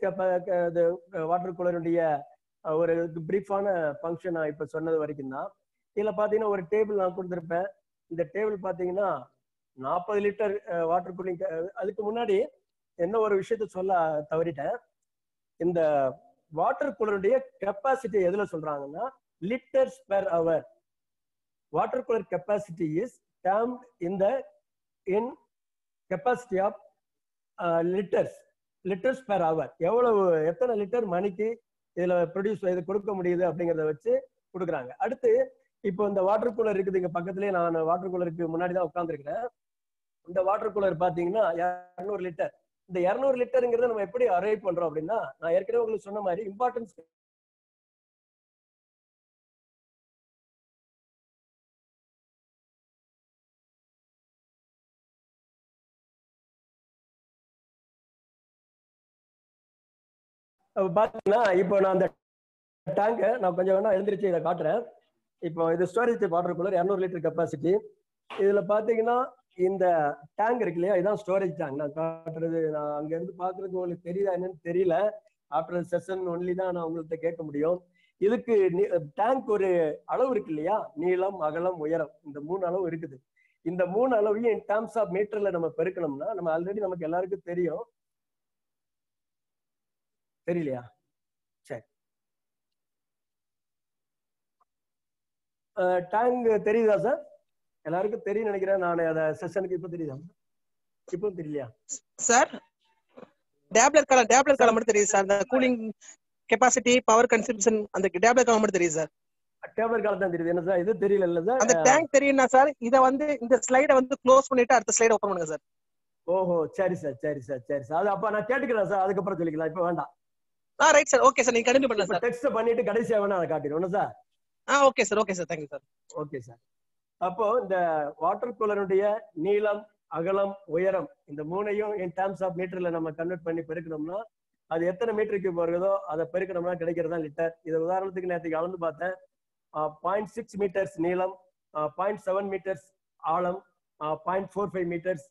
வாட்டர் கூலருடைய ஒரு பிரீஃபான ஃபங்க்ஷன் நான் இப்ப சொன்னது வரைக்கும் தான் இதுல பாத்தீங்கன்னா ஒரு டேபிள் நான் கொடுத்துருப்பேன் இந்த டேபிள் பாத்தீங்கன்னா நாற்பது லிட்டர் வாட்டர் கூலிங் அதுக்கு முன்னாடி என்ன ஒரு விஷயத்த சொல்ல தவறிட்டேன் இந்த வாட்டர் கூலருடைய கெப்பாசிட்டி எதுல சொல்றாங்கன்னா litres per hour water cooler capacity is term இந்த in capacity of litres litres per hour எவ்வளவு எத்தனை லிட்டர் மணிக்கு இதுல ப்ரொடியூஸ் இது கொடுக்க முடியுது அப்படிங்கறத வச்சு கொடுக்குறாங்க அடுத்து இப்போ இந்த வாட்டர் கூலர் இருக்குது இங்க பக்கத்துலயே நான் வாட்டர் கூலருக்கு முன்னாடி தான் உட்காந்துருக்கிறேன் இந்த வாட்டர் கூலர் பாத்தீங்கன்னா இரநூறு லிட்டர் இந்த இரநூறு லிட்டருங்கிறத நம்ம எப்படி அரைவ் பண்றோம் அப்படின்னா நான் ஏற்கனவே உங்களுக்கு சொன்ன மாதிரி இம்பார்ட்டன்ஸ் அப்ப பாத்தீங்கன்னா இப்போ நான் அந்த டேங்கை நான் கொஞ்சம் வேணா எழுந்திரிச்சு இதை காட்டுறேன் இப்போ இது ஸ்டோரேஜ் வாட்டர் கூலர் இரநூறு லிட்டர் கெப்பாசிட்டி இதுல பாத்தீங்கன்னா இந்த டேங்க் இருக்கு இல்லையா இதான் ஸ்டோரேஜ் டேங்க் நான் காட்டுறது நான் அங்க இருந்து பாக்குறதுக்கு உங்களுக்கு தெரியுதா என்னன்னு தெரியல ஆஃப்டர் செஷன் ஒன்லி தான் நான் உங்கள்கிட்ட கேட்க முடியும் இதுக்கு டேங்க் ஒரு அளவு இருக்கு இல்லையா நீளம் அகலம் உயரம் இந்த மூணு அளவு இருக்குது இந்த மூணு அளவையும் இன் டேர்ம்ஸ் ஆஃப் மீட்டர்ல நம்ம பெருக்கணும்னா நம்ம ஆல்ரெடி நமக்கு எல்லாருக்கும் தெரியும் தெரியலையா சரி டேங்க் தெரியுதா சார் எல்லாருக்கும் தெரியும் நினைக்கிறேன் நான் அத செஷனுக்கு இப்ப தெரியுதா இப்போ தெரியலையா சார் டேப்லெட் காலம் டேப்லெட் காலம் மட்டும் தெரியுது சார் அந்த கூலிங் கெப்பாசிட்டி பவர் கன்சம்ஷன் அந்த டேப்லெட் காலம் மட்டும் தெரியுது சார் டேப்லெட் காலம் தான் தெரியுது என்ன சார் இது தெரியல இல்ல சார் அந்த டேங்க் தெரியும்னா சார் இத வந்து இந்த ஸ்லைட வந்து க்ளோஸ் பண்ணிட்டு அடுத்த ஸ்லைட ஓபன் பண்ணுங்க சார் ஓஹோ சரி சார் சரி சார் சரி சார் அது அப்ப நான் கேட்டுக்கிறேன் சார் அதுக்கப்புறம் சொல்லிக்கலாம் இப்ப வேண்டாம் ஆ ரைட் சார் ஓகே சார் நீங்க கண்டினியூ பண்ணுங்க சார் டெக்ஸ்ட் பண்ணிட்டு கடைசியா வேணா அதை காட்டிடுவோம் சார் ஆ okay sir okay sir thank you sir okay sir அப்போ இந்த வாட்டர் கூலருடைய நீளம் அகலம் உயரம் இந்த மூணையும் இன் டேர்ம்ஸ் ஆஃப் மீட்டர்ல நம்ம கன்வெர்ட் பண்ணி பெருக்கணும்னா அது எத்தனை மீட்டருக்கு வருதோ அதை பெருக்கணும்னா கிடைக்கிறதா லிட்டர் இது உதாரணத்துக்கு நேற்றுக்கு அளந்து பார்த்தேன் பாயிண்ட் சிக்ஸ் மீட்டர்ஸ் நீளம் பாயிண்ட் செவன் மீட்டர்ஸ் ஆழம் பாயிண்ட் ஃபோர் ஃபைவ் மீட்டர்ஸ்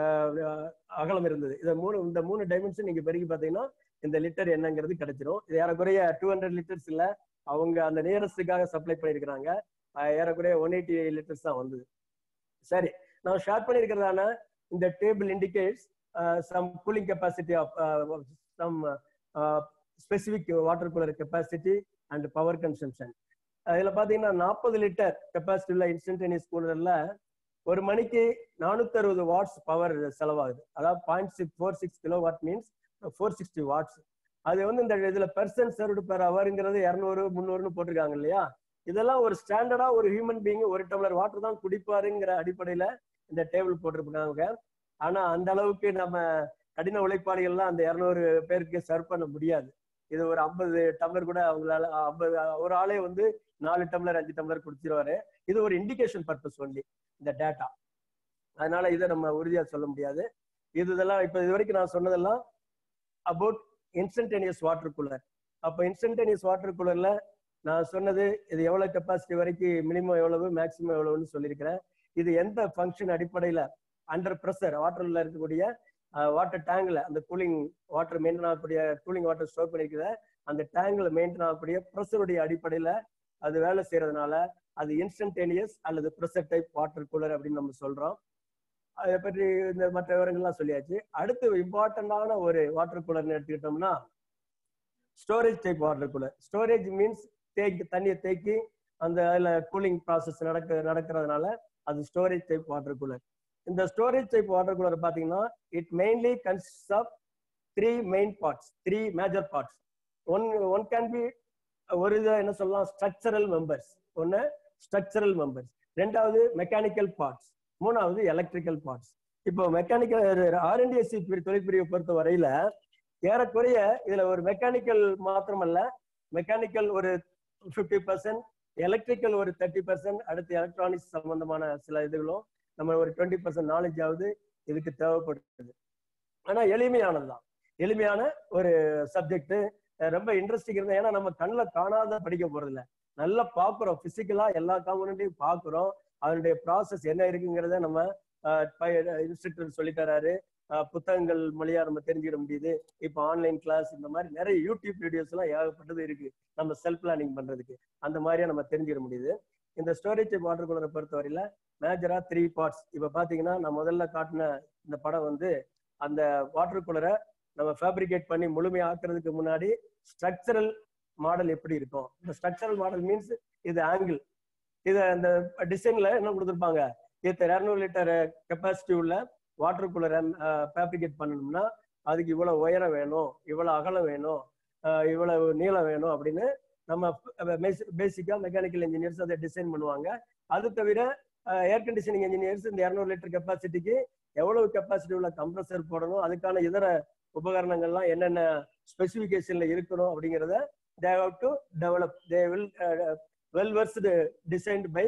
அகலம் இருந்தது இதை மூணு இந்த மூணு டைமென்ஷன் நீங்க பெருக்கி பார்த்தீங்கன்னா இந்த லிட்டர் என்னங்கிறது கிடைச்சிரும் இது ஏறக்குறைய டூ ஹண்ட்ரட் லிட்டர்ஸ் இல்ல அவங்க அந்த நியரஸ்டுக்காக சப்ளை பண்ணியிருக்கிறாங்க அஹ் ஏறக்குறைய ஒன் எயிட்டி லிட்டர்ஸ் தான் வந்தது சரி நான் ஷேர் பண்ணியிருக்கிறதான இந்த table indicates some cooling capacity of some specific water cooler capacity and power consumption இதுல பாத்தீங்கன்னா நாற்பது லிட்டர் கெப்பாசிட்டி உள்ள இன்ஸ்டன்டேனியஸ் கூலர்ல ஒரு மணிக்கு நானூத்தி அறுபது வாட்ஸ் பவர் செலவாகுது அதாவது point six four six kilo watt means four sixty watts அது வந்து இந்த இதுல பெர்சன்ட் சர்வ்டு பெர் அவருங்கிறது இரநூறு முந்நூறுன்னு போட்டிருக்காங்க இல்லையா இதெல்லாம் ஒரு ஸ்டாண்டர்டா ஒரு ஹியூமன் பீயிங் ஒரு டம்ளர் வாட்டர் தான் குடிப்பாருங்கிற அடிப்படையில இந்த டேபிள் போட்டிருக்காங்க ஆனா அந்த அளவுக்கு நம்ம கடின உழைப்பாளிகள்லாம் அந்த இரநூறு பேருக்கு சர்வ் பண்ண முடியாது இது ஒரு ஐம்பது டம்ளர் கூட அவங்களால ஐம்பது ஒரு ஆளே வந்து நாலு டம்ளர் அஞ்சு டம்ளர் குடிச்சிருவாரு இது ஒரு இண்டிகேஷன் பர்பஸ் ஒன்லி இந்த டேட்டா அதனால இதை நம்ம உறுதியா சொல்ல முடியாது இது இதெல்லாம் இப்ப இது வரைக்கும் நான் சொன்னதெல்லாம் அபவுட் இன்ஸ்டன்டேனியஸ் வாட்டர் கூலர் அப்போ இன்ஸ்டன்டேனியஸ் வாட்டர் கூலர்ல நான் சொன்னது இது எவ்வளவு கெப்பாசிட்டி வரைக்கும் மினிமம் எவ்வளவு மேக்சிமம் எவ்வளவுன்னு சொல்லியிருக்கிறேன் இது எந்த ஃபங்க்ஷன் அடிப்படையில அண்டர் ப்ரெஷர் வாட்டர்ல இருக்கக்கூடிய வாட்டர் டேங்க்ல அந்த கூலிங் வாட்டர் மெயின்டைன் ஆகக்கூடிய கூலிங் வாட்டர் ஸ்டோர் பண்ணிருக்கிற அந்த டேங்க்ல மெயின்டைன் ஆகக்கூடிய ப்ரெஷருடைய அடிப்படையில அது வேலை செய்யறதுனால அது இன்ஸ்டன்டேனியஸ் அல்லது ப்ரெஷர் டைப் வாட்டர் கூலர் அப்படின்னு நம்ம சொல்றோம் அதை பற்றி இந்த மற்ற விவரங்கள்லாம் சொல்லியாச்சு அடுத்து இம்பார்ட்டண்டான ஒரு வாட்டர் கூலர்னு எடுத்துக்கிட்டோம்னா storage type water cooler storage means தேக்கி தண்ணியை தேக்கி அந்த அதில் கூலிங் ப்ராசஸ் நடக்க நடக்கிறதுனால அது ஸ்டோரேஜ் டைப் வாட்டர் கூலர் இந்த ஸ்டோரேஜ் டைப் வாட்டர் கூலர் பார்த்தீங்கன்னா it mainly consist of three main parts three major parts one one can be ஒரு இதை என்ன சொல்லலாம் ஸ்ட்ரக்சரல் மெம்பர்ஸ் ஒன்று ஸ்ட்ரக்சரல் மெம்பர்ஸ் ரெண்டாவது மெக்கானிக்கல் பார்ட்ஸ் மூணாவது எலக்ட்ரிக்கல் பார்ட்ஸ் இப்போ மெக்கானிக்கல் ஆர்என்டிஎஸ்சி தொழிற்பிரிவை பொறுத்த வரையில ஏறக்குறைய இதுல ஒரு மெக்கானிக்கல் மாத்திரமல்ல மெக்கானிக்கல் ஒரு ஃபிஃப்டி பர்சன்ட் எலக்ட்ரிக்கல் ஒரு தேர்ட்டி பர்சன்ட் அடுத்து எலக்ட்ரானிக்ஸ் சம்பந்தமான சில இதுகளும் நம்ம ஒரு டுவெண்ட்டி பர்சன்ட் நாலேஜ் ஆகுது இதுக்கு தேவைப்படுது ஆனா எளிமையானதுதான் எளிமையான ஒரு சப்ஜெக்ட் ரொம்ப இன்ட்ரெஸ்டிங் இருந்தா ஏன்னா நம்ம கண்ணில் காணாத படிக்க போறது இல்ல நல்லா பாக்குறோம் பிசிக்கலா எல்லா காம்பனண்ட்டையும் பாக்குறோம் அதனுடைய ப்ராசஸ் என்ன இருக்குங்கிறத நம்ம இன்ஸ்ட்ரக்டர் சொல்லி தராரு புத்தகங்கள் மொழியா நம்ம தெரிஞ்சுக்க முடியுது இப்போ ஆன்லைன் கிளாஸ் இந்த மாதிரி நிறைய யூடியூப் வீடியோஸ் எல்லாம் ஏகப்பட்டது இருக்கு நம்ம செல்ஃப் பிளானிங் பண்றதுக்கு அந்த மாதிரியா நம்ம தெரிஞ்சுக்க முடியுது இந்த ஸ்டோரேஜ் வாட்டர் கூலரை பொறுத்தவரையில மேஜரா த்ரீ பார்ட்ஸ் இப்ப பாத்தீங்கன்னா நான் முதல்ல காட்டின இந்த படம் வந்து அந்த வாட்டர் கூலரை நம்ம ஃபேப்ரிகேட் பண்ணி முழுமையாக்குறதுக்கு முன்னாடி ஸ்ட்ரக்சரல் மாடல் எப்படி இருக்கும் இந்த ஸ்ட்ரக்சரல் மாடல் மீன்ஸ் இது ஆங்கிள் இது அந்த டிசைன்ல என்ன கொடுத்துருப்பாங்க இது இரநூறு லிட்டர் கெப்பாசிட்டி உள்ள வாட்டர் கூலரை ஃபேப்ரிகேட் பண்ணணும்னா அதுக்கு இவ்வளவு உயரம் வேணும் இவ்வளவு அகலம் வேணும் இவ்வளவு நீளம் வேணும் அப்படின்னு நம்ம பேசிக்கா மெக்கானிக்கல் இன்ஜினியர்ஸ் அதை டிசைன் பண்ணுவாங்க அது தவிர ஏர் கண்டிஷனிங் இன்ஜினியர்ஸ் இந்த இரநூறு லிட்டர் கெப்பாசிட்டிக்கு எவ்வளவு கெப்பாசிட்டி உள்ள கம்ப்ரஸர் போடணும் அதுக்கான இதர உபகரணங்கள்லாம் என்னென்ன ஸ்பெசிபிகேஷன்ல இருக்கணும் அப்படிங்கிறத they have to develop they will well versed designed by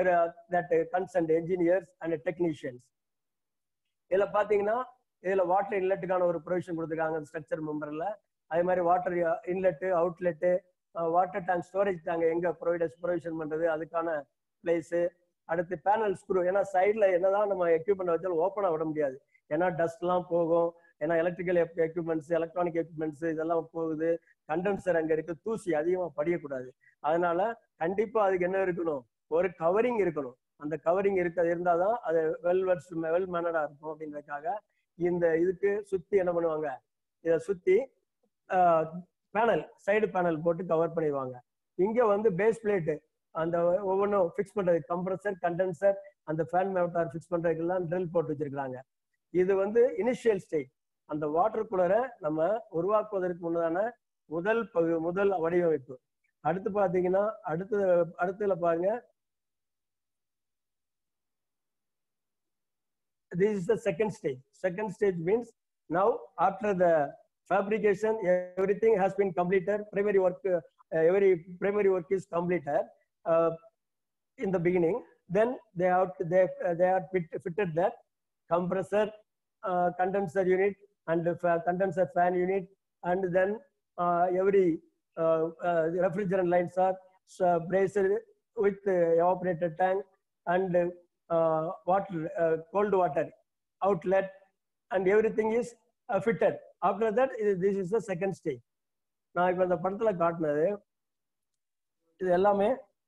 that consultant engineers and technicians இதுல பாத்தீங்கன்னா இதுல வாட்டர் இன்லெட்டுக்கான ஒரு ப்ரொவிஷன் கொடுத்துருக்காங்க ஸ்ட்ரக்சர் மெம்பர்ல அதே மாதிரி water inlet outlet water tank storage tank எங்க ப்ரொவைடர்ஸ் ப்ரொவிஷன் பண்றது அதுக்கான பிளேஸு அடுத்து பேனல் ஸ்க்ரூ ஏன்னா சைடில் என்னதான் நம்ம எக்யூப்மெண்ட் வச்சாலும் ஓப்பனாக விட முடியாது ஏன்னா டஸ்ட்லாம் போகும் ஏன்னா எலக்ட்ரிக்கல் எக்யூப்மெண்ட்ஸ் எலக்ட்ரானிக் எக்யூப்மெண்ட்ஸ் இதெல்லாம் போகுது கண்டென்சர் அங்கே இருக்கு தூசி அதிகமாக படியக்கூடாது அதனால கண்டிப்பாக அதுக்கு என்ன இருக்கணும் ஒரு கவரிங் இருக்கணும் அந்த கவரிங் இருக்க இருந்தால் தான் அது வெல் வெல்ஸ் வெல் மேனடாக இருக்கும் அப்படின்றதுக்காக இந்த இதுக்கு சுற்றி என்ன பண்ணுவாங்க இதை சுற்றி பேனல் சைடு பேனல் போட்டு கவர் பண்ணிடுவாங்க இங்கே வந்து பேஸ் பிளேட்டு அந்த ஒவ்வொன்றும் ஃபிக்ஸ் பண்றது கம்ப்ரஸர் கண்டென்சர் அந்த ஃபேன் மோட்டார் ஃபிக்ஸ் பண்றதுக்கெல்லாம் ட்ரில் போட்டு வச்சிருக்காங்க இது வந்து இனிஷியல் ஸ்டேஜ் அந்த வாட்டர் கூலரை நம்ம உருவாக்குவதற்கு முன்னதான முதல் பகு முதல் வடிவமைப்பு அடுத்து பாத்தீங்கன்னா அடுத்து அடுத்துல பாருங்க this is the second stage second stage means now after the fabrication everything has been completed primary work uh, every primary work is completed uh, in the beginning then they have to, they uh, they are fit, fitted that compressor uh, condenser unit and the fa- condenser fan unit and then uh, every uh, uh, refrigerant lines are uh, braced with uh, evaporator tank and uh, water uh, cold water outlet and everything is uh, fitted after that இது- this is the second stage நான் இப்ப இந்த படத்துல காட்டினது இது எல்லாமே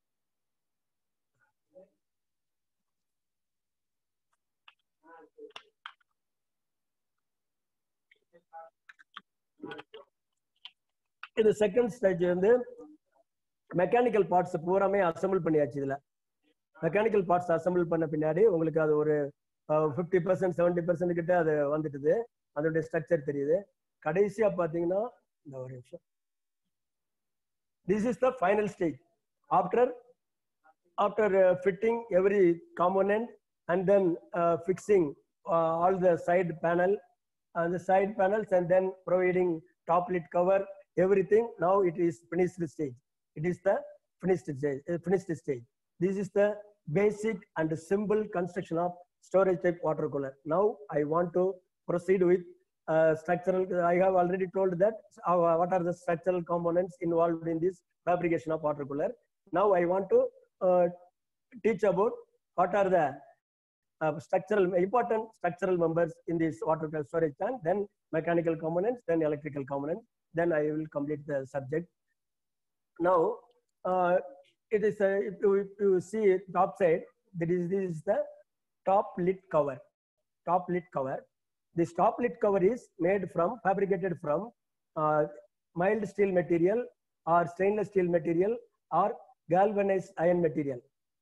இது second stage வந்து மெக்கானிக்கல் பார்ட்ஸ் பூராமே அசம்பிள் பண்ணியாச்சு இதுல மெக்கானிக்கல் பார்ட்ஸ் அசம்பிள் பண்ண பின்னாடி உங்களுக்கு அது ஒரு ஃபிஃப்டி பர்சன்ட் செவன்டி பர்சன்ட் கிட்ட அது வந்துட்டுது அதோடைய ஸ்ட்ரக்சர் தெரியுது கடைசியா பாத்தீங்கன்னா இந்த ஒரு நிமிஷம் this is the final stage after after fitting every component and then fixing all the side panel and the side panels and then providing top lid cover everything now it is finished stage it is the finished stage uh, finished stage this is the basic and simple construction of storage type water cooler now i want to proceed with uh, structural i have already told that uh, what are the structural components involved in this fabrication of water cooler now i want to uh, teach about what are the uh, structural important structural members in this water tank storage tank then mechanical components then electrical components then i will complete the subject now uh, it is uh, if, you, if you see it top side that is this is the top lid cover top lid cover this top lid cover is made from fabricated from uh, mild steel material or stainless steel material or galvanized iron material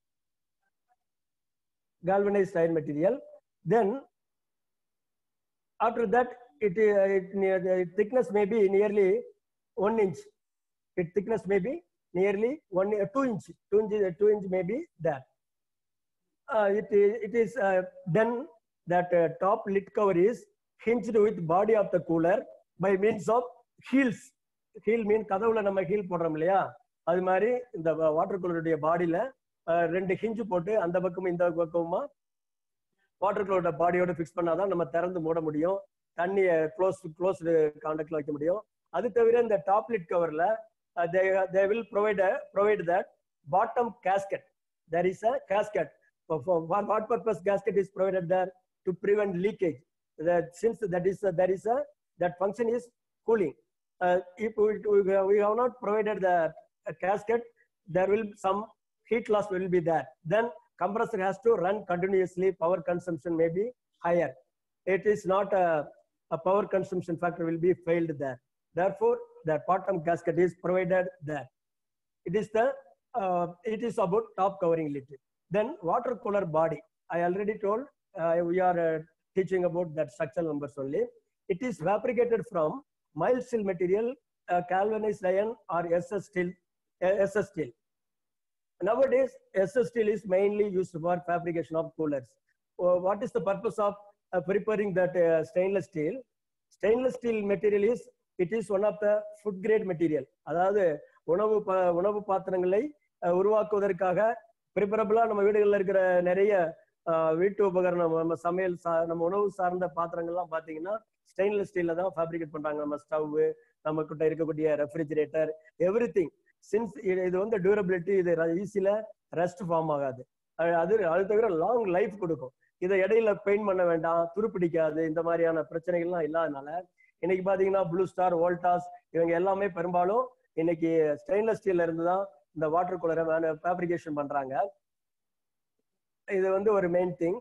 galvanized iron material. Then after that, it, uh, it, near the thickness may be nearly one inch. Its thickness may be nearly one uh, two inch. Two inch, two inch may be that. Uh, it, is- it is uh, done that uh, top lid cover is hinged with body of the cooler by means of heels. Heel mean கதவுல நம்ம heel போடுறோம் இல்லையா அது மாதிரி இந்த water கூலருடைய பாடியில ரெண்டு ஹிஞ்சு போட்டு அந்த பக்கமும் இந்த பக்கமுமா வாட்டர் கூலரோட பாடியோட ஃபிக்ஸ் பண்ணாதான் நம்ம திறந்து மூட முடியும் தண்ணியை க்ளோஸ் க்ளோஸ்டு கான்டாக்ட்ல வைக்க முடியும் அது தவிர இந்த டாப் லிட் கவர்ல they will provide provide that bottom gasket there is a casket for, for what, what purpose gasket is provided there to prevent leakage that since that is a, there is a that function is cooling uh, if we, we, have- we have not provided the uh, casket there will some heat loss will be there then compressor has to run continuously power consumption may be higher it is not a, a power consumption factor will be failed there therefore the bottom gasket is provided there it is the uh, it is about top covering lid then water cooler body i already told uh, we are uh, teaching about that structural numbers only it is fabricated from mild steel material uh, galvanized iron or ss steel uh, ss steel nowadays ss steel is mainly used for fabrication of coolers Uh, what is the purpose of uh, preparing that uh, stainless steel stainless steel material is it is one of the food grade material அதாவது உணவு ப- உணவு பாத்திரங்களை அஹ், உருவாக்குவதற்காக ப்ரிப்பரபிளா நம்ம வீடுகளில் இருக்கிற நிறைய அஹ், வீட்டு உபகரணம் நம்ம சமையல் சா நம்ம உணவு சார்ந்த பாத்திரங்கள்லாம் பார்த்தீங்கன்னா ஸ்டெயின்லெஸ் ஸ்டீல்ல தான் ஃபேப்ரிகேட் பண்றாங்க நம்ம ஸ்டவ் நம்ம கிட்ட இருக்கக்கூடிய ரெஃப்ரிஜரேட்டர் எவ்ரி திங் சின்ஸ் இது வந்து டியூரபிலிட்டி இது ஈஸியில ரெஸ்ட் ஃபார்ம் ஆகாது அது அது அது தவிர லாங் லைஃப் கொடுக்கும் இதை இடையில பெயிண்ட் பண்ண வேண்டாம் துருப்பிடிக்காது இந்த மாதிரியான பிரச்சனைகள்லாம் இல்லாதனால இன்னைக்கு பாத்தீங்கன்னா ப்ளூ ஸ்டார் வோல்டாஸ் இவங்க எல்லாமே பெரும்பாலும் இன்னைக்கு ஸ்டெயின்லெஸ் ஸ்டீல்ல இருந்து தான் இந்த வாட்டர் கூலரை ஃபேப்ரிகேஷன் பண்றாங்க இது வந்து ஒரு மெயின் திங்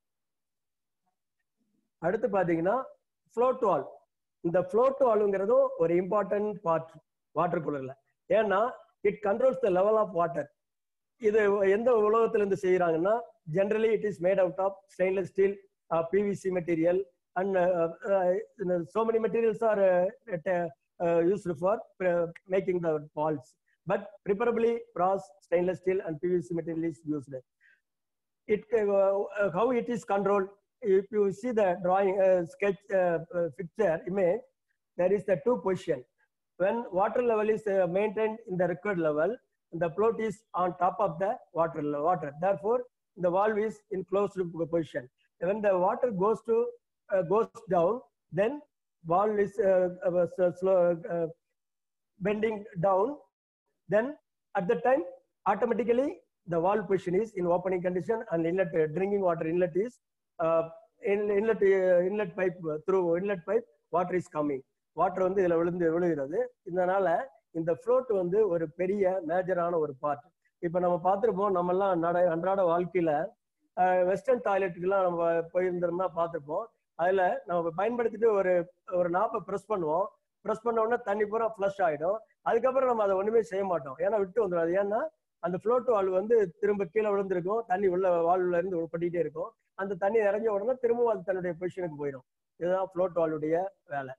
அடுத்து பாத்தீங்கன்னா ஃப்ளோட் வால் இந்த ஃப்ளோட் வால்ங்கிறதும் ஒரு இம்பார்ட்டன்ட் பார்ட் வாட்டர் கூலர்ல ஏன்னா it controls the level of water இது எந்த உலகத்துல இருந்து செய்யறாங்கன்னா generally it is made out of stainless steel PVC material and so many materials are used for making the valves but preferably brass stainless steel and pvc material is used it uh, how it is controlled if you see the drawing uh, sketch uh, uh, picture image there is the two position when water level is uh, maintained in the required level the float is on top of the water water therefore the valve is in closed position when the water goes to uh, goes down then valve is uh, uh, slow, uh, bending down then at the time automatically the valve position is in opening condition and inlet uh, drinking water inlet is uh, in, inlet uh, inlet pipe uh, through inlet pipe water is coming water வந்து இதுல விழுந்து விழுகிறது இதனால இந்த float வந்து ஒரு பெரிய மேஜரான ஒரு பார்ட் இப்ப நம்ம பார்த்திருப்போம் நம்ம எல்லாம் நட அன்றாட வாழ்க்கையில வெஸ்டர்ன் டாய்லெட்டுக்கெல்லாம் நம்ம போயிருந்தோம்னா பார்த்திருப்போம் அதுல நம்ம பயன்படுத்திட்டு ஒரு ஒரு நாப்பை ப்ரெஸ் பண்ணுவோம் ப்ரெஸ் பண்ண உடனே தண்ணி பூரா ஃப்ளஷ் ஆயிடும் அதுக்கப்புறம் நம்ம அதை ஒண்ணுமே செய்ய மாட்டோம் ஏன்னா விட்டு வந்துடும் அது ஏன்னா அந்த ஃப்ளோட் வால் வந்து திரும்ப கீழே விழுந்திருக்கும் தண்ணி உள்ள வால்வுல இருந்து உட்பட்டுட்டே இருக்கும் அந்த தண்ணி நிறைஞ்ச உடனே திரும்பவும் அது தன்னுடைய பொசிஷனுக்கு போயிடும் இதுதான் ஃப்ளோட் வாலுடைய வேலை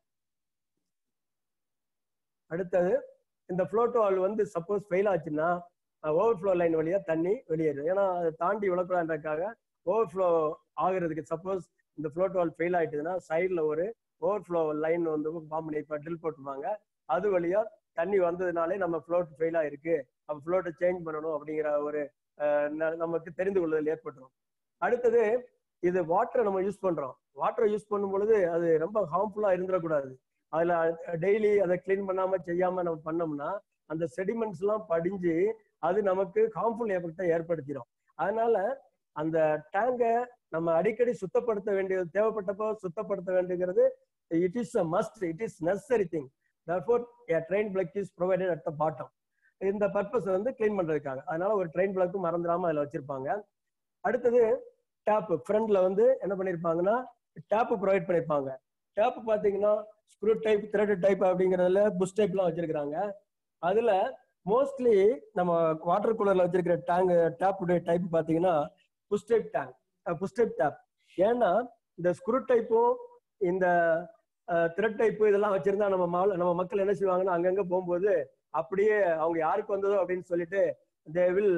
அடுத்தது இந்த ஃப்ளோட் வால் வந்து சப்போஸ் ஃபெயில் ஆச்சுன்னா ஓவர்ஃப்ளோ லைன் வழியா தண்ணி வெளியேறும் ஏன்னா அதை தாண்டி விழக்கூடாதுன்றதுக்காக ஓவர்ஃப்ளோ ஆகுறதுக்கு சப்போஸ் இந்த ஃப்ளோட் வால் ஃபெயில் ஆயிட்டுதுன்னா சைடில் ஒரு ஓவர்ஃப்ளோ லைன் வந்து ஃபார்ம் பண்ணி இப்போ ட்ரில் போட்டுருவாங்க அது வழியா தண்ணி வந்ததுனாலே நம்ம ஃப்ளோட் ஃபெயில் ஆயிருக்கு அப்போ ஃப்ளோட்டை சேஞ்ச் பண்ணணும் அப்படிங்கிற ஒரு அஹ், ந- நமக்கு தெரிந்து கொள்ளுதல் ஏற்பட்டுரும் அடுத்தது இது வாட்டரை நம்ம யூஸ் பண்றோம் வாட்டரை யூஸ் பண்ணும் பொழுது அது ரொம்ப ஹார்ம்ஃபுல்லா இருந்துடக்கூடாது அதுல டெய்லி அதை க்ளீன் பண்ணாம செய்யாம நம்ம பண்ணோம்னா அந்த செடிமெண்ட்ஸ் எல்லாம் படிஞ்சு அது நமக்கு ஹார்ம்ஃபுல் எஃபெக்டை ஏற்படுத்திடும் அதனால அந்த டேங்கை நம்ம அடிக்கடி சுத்தப்படுத்த வேண்டியது தேவைப்பட்டப்போ சுத்தப்படுத்த வேண்டியது it is a must it is necessary thing therefore a train plug is provided at the bottom இந்த பர்பஸ் வந்து க்ளீன் பண்றதுக்காக அதனால ஒரு ட்ரெயின் பிளக்கும் மறந்துடாம அதுல வச்சிருப்பாங்க அடுத்தது டேப் ஃப்ரண்ட்ல வந்து என்ன பண்ணிருப்பாங்கன்னா டேப் ப்ரொவைட் பண்ணிருப்பாங்க டேப் பாத்தீங்கன்னா ஸ்க்ரூ டைப் த்ரெட் டைப் அப்படிங்கறதுல புஷ் டைப்லாம் வச்சிருக்காங்க அதுல மோஸ்ட்லி நம்ம வாட்டர் கூலர்ல வச்சிருக்கிற டேங்க் டேப்புடைய டைப் பாத்தீங்கன்னா push type tank push type tap ஏன்னா இந்த ஸ்க்ரூ டைப்பும் இந்த த்ரெட் டைப்பு இதெல்லாம் வச்சிருந்தா நம்ம மால் நம்ம மக்கள் என்ன செய்வாங்கன்னா அங்கங்க போகும்போது அப்படியே அவங்க யாருக்கு வந்ததோ அப்படின்னு சொல்லிட்டு they will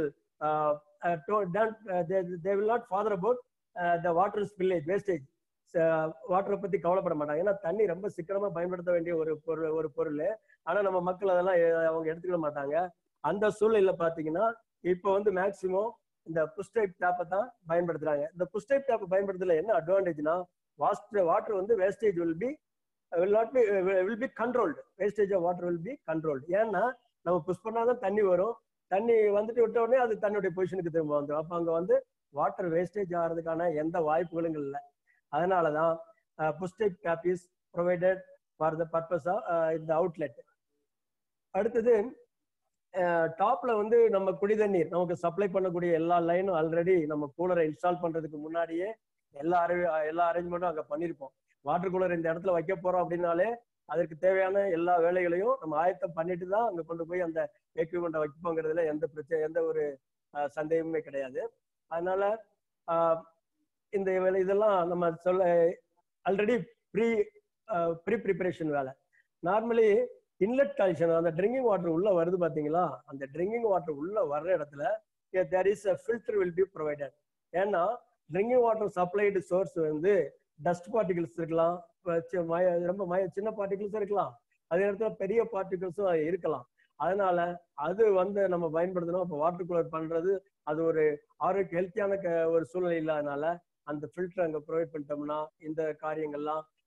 they will not bother about the water spillage wastage வாட்டரை பத்தி கவலைப்பட மாட்டாங்க ஏன்னா தண்ணி ரொம்ப சிக்கனமா பயன்படுத்த வேண்டிய ஒரு பொருள் ஒரு பொருள் ஆனா நம்ம மக்கள் அதெல்லாம் எ- அவங்க எடுத்துக்க மாட்டாங்க அந்த சூழ்நிலையில பாத்தீங்கன்னா இப்போ வந்து மேக்சிமம் இந்த புஷ் டைப் டேப்பை தான் பயன்படுத்துறாங்க இந்த புஷ் டைப் டேப்பை பயன்படுத்துறதுல என்ன அட்வான்டேஜ்னா வாஸ்ட் வாட்டர் வந்து wastage will be will not be will be controlled wastage of water will be controlled ஏன்னா நம்ம புஷ் பண்ணாதான் தண்ணி வரும் தண்ணி வந்துட்டு விட்ட உடனே அது தன்னுடைய பொசிஷனுக்கு திரும்ப வந்துடும் அப்ப அங்க வந்து வாட்டர் வேஸ்டேஜ் ஆகிறதுக்கான எந்த வாய்ப்புகளும் இல்லை அதனாலதான் push type tap is provided for the purpose of இந்த அவுட்லெட் அடுத்தது டாப்ல வந்து நம்ம குடி தண்ணீர் நமக்கு சப்ளை பண்ணக்கூடிய எல்லா லைனும் ஆல்ரெடி நம்ம கூலரை இன்ஸ்டால் பண்றதுக்கு முன்னாடியே எல்லா அரே எல்லா அரேஞ்ச்மெண்ட்டும் அங்க பண்ணிருப்போம் வாட்டர் கூலர் இந்த இடத்துல வைக்க போறோம் அப்படின்னாலே அதற்கு தேவையான எல்லா வேலைகளையும் நம்ம ஆயத்தம் பண்ணிட்டு தான் அங்க கொண்டு போய் அந்த எக்யூப்மெண்ட்டை வைப்போங்கிறதுல எந்த பிரச்சனை எந்த ஒரு அஹ், சந்தேகமுமே கிடையாது அதனால ஆஹ், இந்த வேலை இதெல்லாம் நம்ம சொல்ல ஆல்ரெடி ப்ரீ ப்ரீ ப்ரிப்பரேஷன் வேலை நார்மலி இன்லெட் கனெக்ஷன் அந்த ட்ரிங்கிங் வாட்டர் உள்ள வருது பாத்தீங்களா அந்த ட்ரிங்கிங் வாட்டர் உள்ள வர்ற இடத்துல there is a filter will be provided ஏன்னா ட்ரிங்கிங் வாட்டர் சப்ளைடு சோர்ஸ் வந்து டஸ்ட் பார்ட்டிகல்ஸ் இருக்கலாம் இப்ப சி- மய- ரொம்ப மய சின்ன பார்ட்டிகல்ஸ் இருக்கலாம் அதே நேரத்துல பெரிய பார்ட்டிகல்ஸும் இருக்கலாம் அதனால அது வந்து நம்ம பயன்படுத்தணும் இப்போ வாட்டர் கூலர் பண்றது அது ஒரு ஆரோக்கிய ஹெல்த்தியான ஒரு சூழ்நிலை இல்லாதனால அந்த ஃபில்டர் அங்க ப்ரொவைட் பண்ணிட்டோம்னா இந்த காரியங்கள்லாம்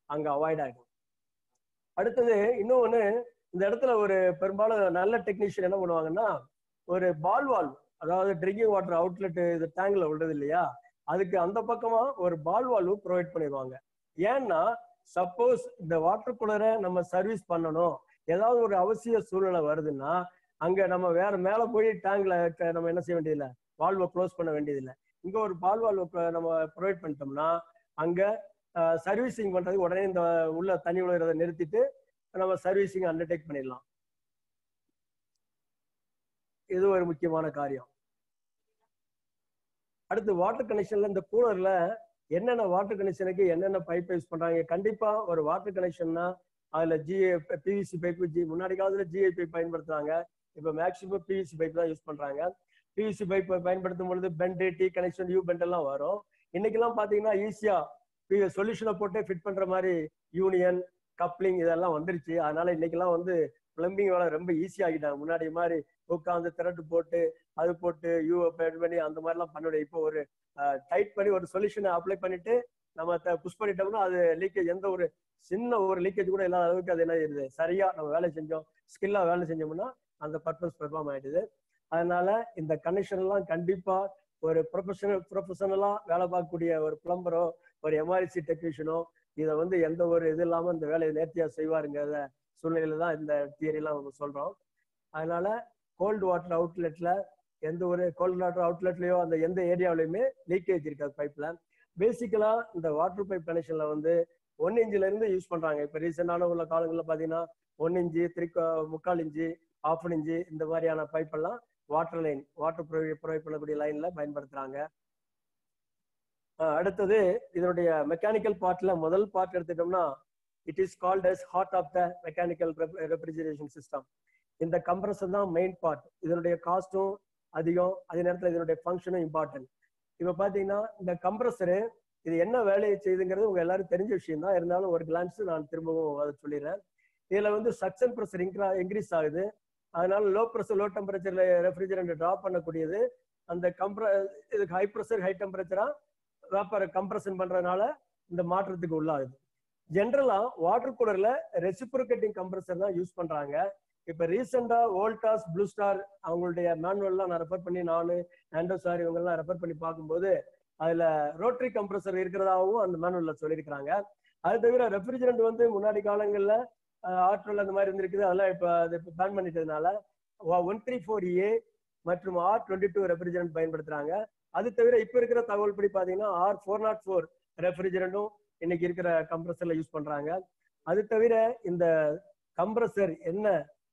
அங்க அவாய்ட் ஆகும் அடுத்தது இன்னொன்னு இந்த இடத்துல ஒரு பெரும்பாலும் நல்ல டெக்னீஷியன் என்ன பண்ணுவாங்கன்னா ஒரு பால் வால்வ் அதாவது ட்ரிங்கிங் வாட்டர் அவுட்லெட் இது டேங்க்ல விடுறது இல்லையா அதுக்கு அந்த பக்கமா ஒரு பால் வால்வ் ப்ரொவைட் பண்ணிடுவாங்க ஏன்னா சப்போஸ் இந்த வாட்டர் கூலரை நம்ம சர்வீஸ் பண்ணணும் ஏதாவது ஒரு அவசிய சூழ்நிலை வருதுன்னா அங்க நம்ம வேற மேல போய் டேங்க்ல நம்ம என்ன செய்ய வேண்டியதில்லை வால்வை க்ளோஸ் பண்ண வேண்டியதில்லை இங்க ஒரு பால் வால்வ் நம்ம ப்ரொவைட் பண்ணிட்டோம்னா அங்க சர்வீசிங் பண்றதுக்கு உடனே இந்த உள்ள தண்ணி விழுகிறத நிறுத்திட்டு நம்ம சர்வீசிங் அண்டர்டேக் பண்ணிடலாம் இது ஒரு முக்கியமான காரியம் அடுத்து வாட்டர் கனெக்ஷன்ல இந்த கூலர்ல என்னென்ன வாட்டர் கனெக்ஷனுக்கு என்னென்ன பைப் யூஸ் பண்றாங்க கண்டிப்பா ஒரு வாட்டர் கனெக்ஷன்னா அதுல ஜிஏ பிவிசி பைப் ஜி முன்னாடி காலத்துல ஜிஐ பைப் பயன்படுத்துறாங்க இப்ப மேக்சிமம் பிவிசி பைப் தான் யூஸ் பண்றாங்க பிவிசி பைப் பயன்படுத்தும் பொழுது bend T connection U bend எல்லாம் வரும் இன்னைக்கெல்லாம் பாத்தீங்கன்னா ஈஸியா சொல்யூஷனை போட்டு ஃபிட் பண்ற மாதிரி யூனியன் கப்ளிங் இதெல்லாம் வந்துருச்சு அதனால இன்னைக்கெல்லாம் வந்து பிளம்பிங் வேலை ரொம்ப ஈஸி ஆகிட்டாங்க முன்னாடி மாதிரி உட்காந்து திரட்டு போட்டு அது போட்டு யூ பண்ணி அந்த மாதிரிலாம் பண்ண இப்போ ஒரு டைட் பண்ணி ஒரு சொல்யூஷனை அப்ளை பண்ணிட்டு நம்ம புஷ் பண்ணிட்டோம்னா அது லீக்கேஜ் எந்த ஒரு சின்ன ஒரு லீக்கேஜ் கூட இல்லாத அளவுக்கு அது என்ன ஆயிடுது சரியா நம்ம வேலை செஞ்சோம் ஸ்கில்லா வேலை செஞ்சோம்னா அந்த பர்பஸ் பெர்ஃபார்ம் ஆயிடுது அதனால இந்த கனெக்ஷன் எல்லாம் கண்டிப்பா ஒரு ப்ரொஃபஷனல் ப்ரொஃபஷனலா வேலை பார்க்கக்கூடிய ஒரு பிளம்பரோ ஒரு எம்ஆர்சி டெக்னீஷியனோ இதை வந்து எந்த ஒரு இது இல்லாம இந்த வேலையை நேர்த்தியா செய்வாருங்கிற சூழ்நிலையில தான் இந்த தியரி எல்லாம் நம்ம சொல்றோம் அதனால கோல்டு வாட்டர் அவுட்லெட்ல எந்த ஒரு கோல்டு வாட்டர் அவுட்லெட்லயோ அந்த எந்த ஏரியாவிலயுமே லீக்கேஜ் இருக்காது பைப்ல பேசிக்கலா இந்த வாட்டர் பைப் கனெக்ஷன்ல வந்து ஒன் இன்ச்ல இருந்து யூஸ் பண்றாங்க இப்ப ரீசெண்டான உள்ள காலங்களில் பாத்தீங்கன்னா ஒன் இன்ச்சு த்ரீ முக்கால் இன்ச்சு ஆஃப் இன்ச்சு இந்த மாதிரியான பைப் எல்லாம் வாட்டர் லைன் வாட்டர் ப்ரொவைட் பண்ணக்கூடிய லைன்ல பயன்படுத்துறாங்க அடுத்தது இதனுடைய மெக்கானிக்கல் பார்ட்ல முதல் பார்ட் எடுத்துட்டோம்னா it is called as heart of the mechanical refrigeration system இந்த கம்ப்ரஸர் தான் மெயின் பார்ட் இதனுடைய காஸ்டும் அதிகம் அதே நேரத்தில் இதனுடைய ஃபங்க்ஷனும் இம்பார்ட்டன்ட் இப்போ பார்த்தீங்கன்னா இந்த கம்ப்ரஸரு இது என்ன வேலையை செய்யுதுங்கிறது உங்க எல்லாரும் தெரிஞ்ச விஷயம் தான் இருந்தாலும் ஒரு கிளான்ஸ் நான் திரும்பவும் அதை சொல்லிடுறேன் இதுல வந்து சக்சன் ப்ரெஷர் இன்க்ரா இன்க்ரீஸ் ஆகுது அதனால லோ ப்ரெஷர் லோ டெம்பரேச்சர்ல ரெஃப்ரிஜரண்ட் ட்ராப் பண்ணக்கூடியது அந்த கம்ப்ர இதுக்கு ஹை ப்ரெஷர் ஹை டெம்பரேச்சரா வேப்பரை கம்ப்ரஷன் பண்றதுனால இந்த மாற்றத்துக்கு உள்ளாகுது ஜென்ரலா வாட்டர் கூலர்ல ரெசிப்ரோகேட்டிங் கம்ப்ரஸர் தான் யூஸ் பண்றாங்க இப்ப ரீசெண்டா வோல்டாஸ் ப்ளூ ஸ்டார் அவங்களுடைய மேனுவல்லாம் நான் ரெஃபர் பண்ணி நானு ஆண்டோ சார் இவங்க எல்லாம் ரெஃபர் பண்ணி பார்க்கும்போது அதுல ரோட்டரி கம்ப்ரஸர் இருக்கிறதாவும் அந்த மேனுவல்ல சொல்லியிருக்கிறாங்க அது தவிர ரெஃப்ரிஜரண்ட் வந்து முன்னாடி காலங்கள்ல ஆற்றல் அந்த மாதிரி இருந்திருக்குது அதெல்லாம் இப்ப அதை பேன் பண்ணிட்டதுனால ஒன் த்ரீ ஃபோர் ஏ மற்றும் ஆர் டுவெண்ட்டி டூ ரெஃப்ரிஜரண்ட் பயன்படுத்துறாங்க அது தவிர இப்ப இருக்கிற தகவல் படி பாத்தீங்கன்னா ஆர் ஃபோர் நாட் ஃபோர் ரெஃப்ரிஜரண்டும் இன்னைக்கு இருக்கிற கம்ப்ரஸர்ல யூஸ் பண்றாங்க அது தவிர இந்த கம்ப்ரஸர் என்ன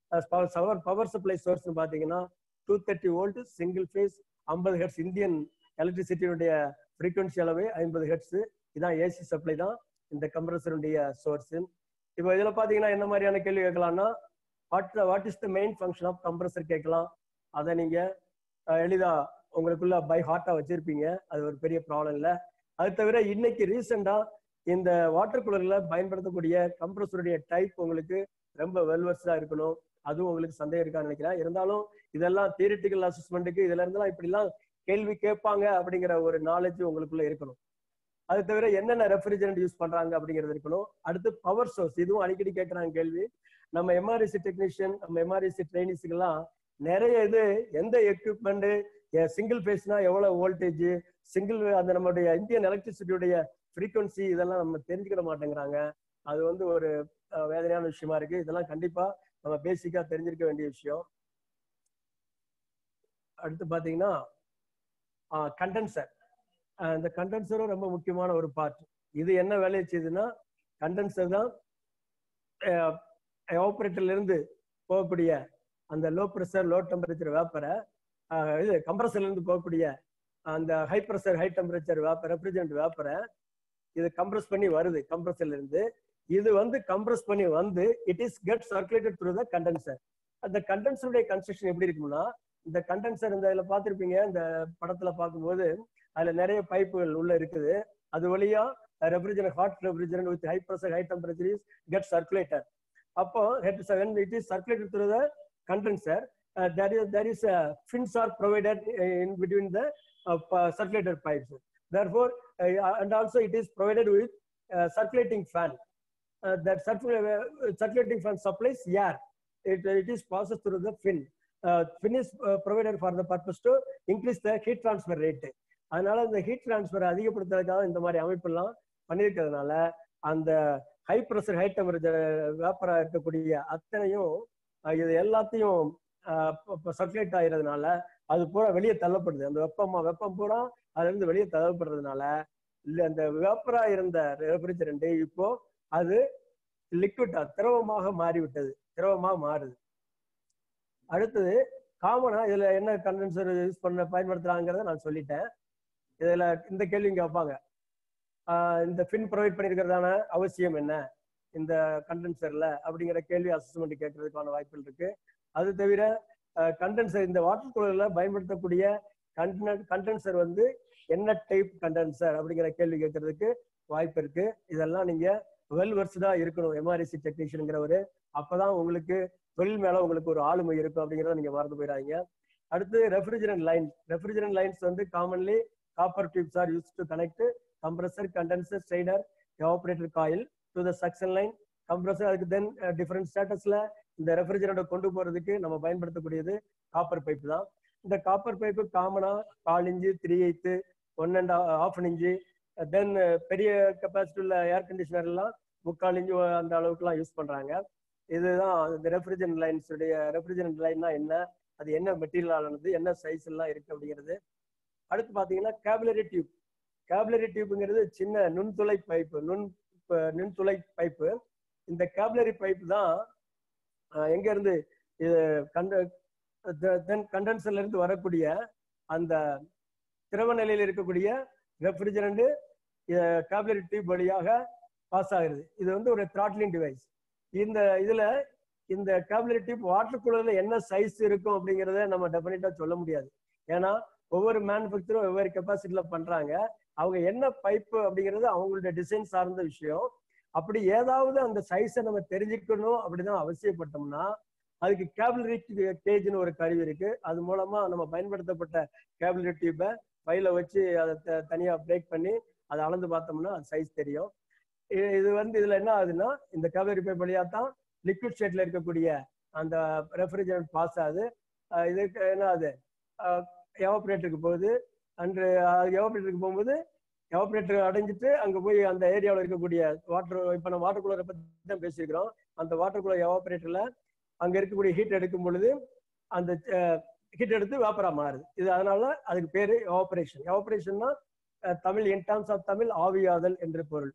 பவர் பவர் சப்ளை சோர்ஸ் பாத்தீங்கன்னா two thirty volt single phase ஐம்பது ஹெட்ஸ் இந்தியன் எலக்ட்ரிசிட்டியுடைய ஃப்ரீக்வன்சி அளவு ஐம்பது ஹெட்ஸ் இதான் ஏசி சப்ளை தான் இந்த கம்ப்ரஸருடைய சோர்ஸ் இப்போ இதுல பாத்தீங்கன்னா என்ன மாதிரியான கேள்வி கேட்கலாம்னா what what is the main function of compressor கேட்கலாம் அதை நீங்க எளிதா உங்களுக்குள்ள பை ஹார்ட்டா வச்சிருப்பீங்க அது ஒரு பெரிய ப்ராப்ளம் இல்லை அது தவிர இன்னைக்கு ரீசெண்டா இந்த வாட்டர் கூலர்ல பயன்படுத்தக்கூடிய கம்ப்ரஸருடைய டைப் உங்களுக்கு ரொம்ப வெல்வர்ஸா இருக்கணும் அதுவும் உங்களுக்கு சந்தேகம் இருக்கான்னு நினைக்கிறேன் இருந்தாலும் இதெல்லாம் தியரிட்டிக்கல் அசஸ்மெண்ட்டுக்கு இதுல இருந்தெல்லாம் இப்படிலாம் கேள்வி கேட்பாங்க அப்படிங்கிற ஒரு நாலேஜ் உங்களுக்குள்ள இருக்கணும் அது தவிர என்னென்ன ரெஃப்ரிஜரண்ட் யூஸ் பண்றாங்க அப்படிங்கிறது இருக்கணும் அடுத்து பவர் சோர்ஸ் இதுவும் அடிக்கடி கேட்கறாங்க கேள்வி நம்ம எம்ஆர்ஐசி டெக்னீஷியன் நம்ம எம்ஆர்ஐசி ட்ரைனிஸ்க்கெல்லாம் நிறைய இது எந்த எக்யூப்மெண்ட் சிங்கிள் ஃபேஸ்னா எவ்வளவு வோல்டேஜ் சிங்கிள் அந்த நம்மளுடைய இந்தியன் எலக்ட்ரிசிட்டியுடைய ஃப்ரீக்வன்சி இதெல்லாம் நம்ம தெரிஞ்சுக்கிட மாட்டேங்கிறாங்க அது வந்து ஒரு வேதனையான விஷயமா இருக்கு இதெல்லாம் கண்டிப்பா நம்ம பேசிக்கா தெரிஞ்சிருக்க வேண்டிய விஷயம் அடுத்து பாத்தீங்கன்னா கண்டென்சர் இந்த கண்டென்சரும் ரொம்ப முக்கியமான ஒரு பார்ட் இது என்ன வேலையை செய்யுதுன்னா கண்டென்சர் தான் ஆப்ரேட்டர்ல இருந்து போகக்கூடிய அந்த லோ ப்ரெஷர் லோ டெம்பரேச்சர் வேப்பரை இது கம்ப்ரஸர்ல இருந்து போகக்கூடிய அந்த high pressure high temperature vapour refrigerant வேப்பரை இது கம்ப்ரஸ் பண்ணி வருது கம்ப்ரஸர்ல இருந்து இது வந்து கம்ப்ரஸ் பண்ணி வந்து it is get circulated through the condenser அந்த கண்டென்சருடைய கன்ஸ்ட்ரக்ஷன் எப்படி இருக்கும்னா இந்த கண்டென்சர் இந்த இதுல பார்த்துருப்பீங்க இந்த படத்துல பார்க்கும்போது அதுல நிறைய பைப்புகள் உள்ள இருக்குது அது வழியா refrigerant hot refrigerant with high pressure high temperature is get circulated அப்போ it is circulated through the condenser, uh, there is there is uh, fins are provided in between the uh, circulator pipes. Therefore, and also it is provided with circulating fan. that circulating fan supplies air. It, it is passed through the fin. Uh, fin is uh, provided for the purpose to increase the heat transfer rate. அதனால இந்த heat transfer அதிகப்படுத்துறதுக்காக இந்த மாதிரி அமைப்பெல்லாம் பண்ணியிருக்கிறதுனால அந்த high pressure high temperature வேப்பரா இருக்கக்கூடிய அத்தனையும் இது எல்லாத்தையும் சர்க்குலேட் ஆகிறதுனால அது பூரா வெளியே தள்ளப்படுது அந்த வெப்பமா வெப்பம் பூரா அதுல இருந்து வெளியே தள்ளப்படுறதுனால இல்ல அந்த வேப்பரா இருந்த ரெஃப்ரிஜரண்ட் இப்போ அது லிக்விட்டா திரவமாக மாறிவிட்டது திரவமாக மாறுது அடுத்தது காமனா இதுல என்ன கண்டென்சர் யூஸ் பண்ண பயன்படுத்துறாங்கிறத நான் சொல்லிட்டேன் இதுல இந்த கேள்வி கேட்பாங்க இந்த ஃபின் ப்ரொவைட் பண்ணியிருக்கிறதான அவசியம் என்ன இந்த கண்டென்சர்ல அப்படிங்கிற கேள்வி அசஸ்மெண்ட் கேட்கறதுக்கான வாய்ப்புகள் இருக்கு அது தவிர கண்டென்சர் இந்த வாட்டர் கூலர்ல பயன்படுத்தக்கூடிய கண்டென்சர் வந்து என்ன டைப் கண்டென்சர் அப்படிங்கிற கேள்வி கேட்கறதுக்கு வாய்ப்பு இருக்கு இதெல்லாம் நீங்க வெல் வர்ஸ்டா இருக்கணும் எம்ஆர்ஐசி டெக்னீஷியனுங்கிறவரு அப்பதான் உங்களுக்கு தொழில் மேல உங்களுக்கு ஒரு ஆளுமை இருக்கும் அப்படிங்கிறத நீங்க மறந்து போயிடாதீங்க அடுத்து ரெஃப்ரிஜரண்ட் லைன்ஸ் ரெஃப்ரிஜரண்ட் லைன்ஸ் வந்து commonly copper tubes are use to connect compressor condenser strainer evaporator coil to the suction line compressor அதுக்கு தென் டிஃப்ரெண்ட் ஸ்டேட்டஸ்ல இந்த ரெஃப்ரிஜரண்ட்டை கொண்டு போறதுக்கு நம்ம பயன்படுத்தக்கூடியது காப்பர் பைப் தான் இந்த காப்பர் பைப்பு காமனா கால் inch three eighth one and half inch then பெரிய கெப்பாசிட்டி உள்ள ஏர் கண்டிஷனர் எல்லாம் முக்கால் இன்ச்சு அந்த அளவுக்குலாம் யூஸ் பண்றாங்க இதுதான் இந்த ரெஃப்ரிஜரண்ட் லைன்ஸ் உடைய ரெஃப்ரிஜரண்ட் லைன்னா என்ன அது என்ன மெட்டீரியல் ஆனது என்ன சைஸ் எல்லாம் இருக்கு அப்படிங்கிறது அடுத்து பாத்தீங்கன்னா கேபிலரி டியூப் கேபிலரி டியூப்ங்கிறது சின்ன நுண்துளை பைப்பு நுண் நுண்துளை பைப்பு இந்த கேபிலரி பைப் தான் எங்க இருந்து இது கண்ட தென் கண்டென்சர்ல இருந்து வரக்கூடிய அந்த திரவ நிலையில் இருக்கக்கூடிய ரெஃப்ரிஜரண்ட் கேபிலரி டியூப் வழியாக பாஸ் ஆகுது இது வந்து ஒரு த்ராட்லிங் டிவைஸ் இந்த இதுல இந்த கேபிலரி டியூப் வாட்டர் கூலர்ல என்ன சைஸ் இருக்கும் அப்படிங்கிறத நம்ம டெஃபினட்டா சொல்ல முடியாது ஏன்னா ஒவ்வொரு மேனுஃபேக்சரும் ஒவ்வொரு கெப்பாசிட்டில பண்றாங்க அவங்க என்ன பைப்பு அப்படிங்கிறது அவங்களுடைய டிசைன் சார்ந்த விஷயம் அப்படி ஏதாவது அந்த சைஸை நம்ம தெரிஞ்சுக்கணும் அப்படிதான் அவசியப்பட்டோம்னா அதுக்கு கேபிலரி கேஜ்னு ஒரு கருவி இருக்கு அது மூலமா நம்ம பயன்படுத்தப்பட்ட கேபிலரி டியூப்பை ஃபைல வச்சு அதை தனியா பிரேக் பண்ணி அதை அளந்து பார்த்தோம்னா அது சைஸ் தெரியும் இது வந்து இதுல என்ன ஆகுதுன்னா இந்த கேபிலரி பைப் வழியா தான் லிக்விட் ஸ்டேட்ல இருக்கக்கூடிய அந்த ரெஃப்ரிஜரண்ட் பாஸ் ஆகுது இதுக்கு என்ன ஆகுது எவாபரேட்டருக்கு போகுது அன்று எவாபரேட்டருக்கு போகும்போது எவாபரேட்டர் அடைஞ்சிட்டு அங்க போய் அந்த ஏரியாவில் இருக்கக்கூடிய வாட்டர் இப்ப நம்ம வாட்டர் கூலரை பத்தி தான் பேசியிருக்கிறோம் அந்த வாட்டர் கூலர் எவாபரேட்டர்ல அங்க இருக்கக்கூடிய ஹீட் எடுக்கும் பொழுது அந்த ஹீட் எடுத்து வேப்பரா மாறுது இது அதனால அதுக்கு பேரு எவாபரேஷன் எவாபரேஷன்னா Tamil in terms of Tamil ஆவியாதல் என்று பொருள்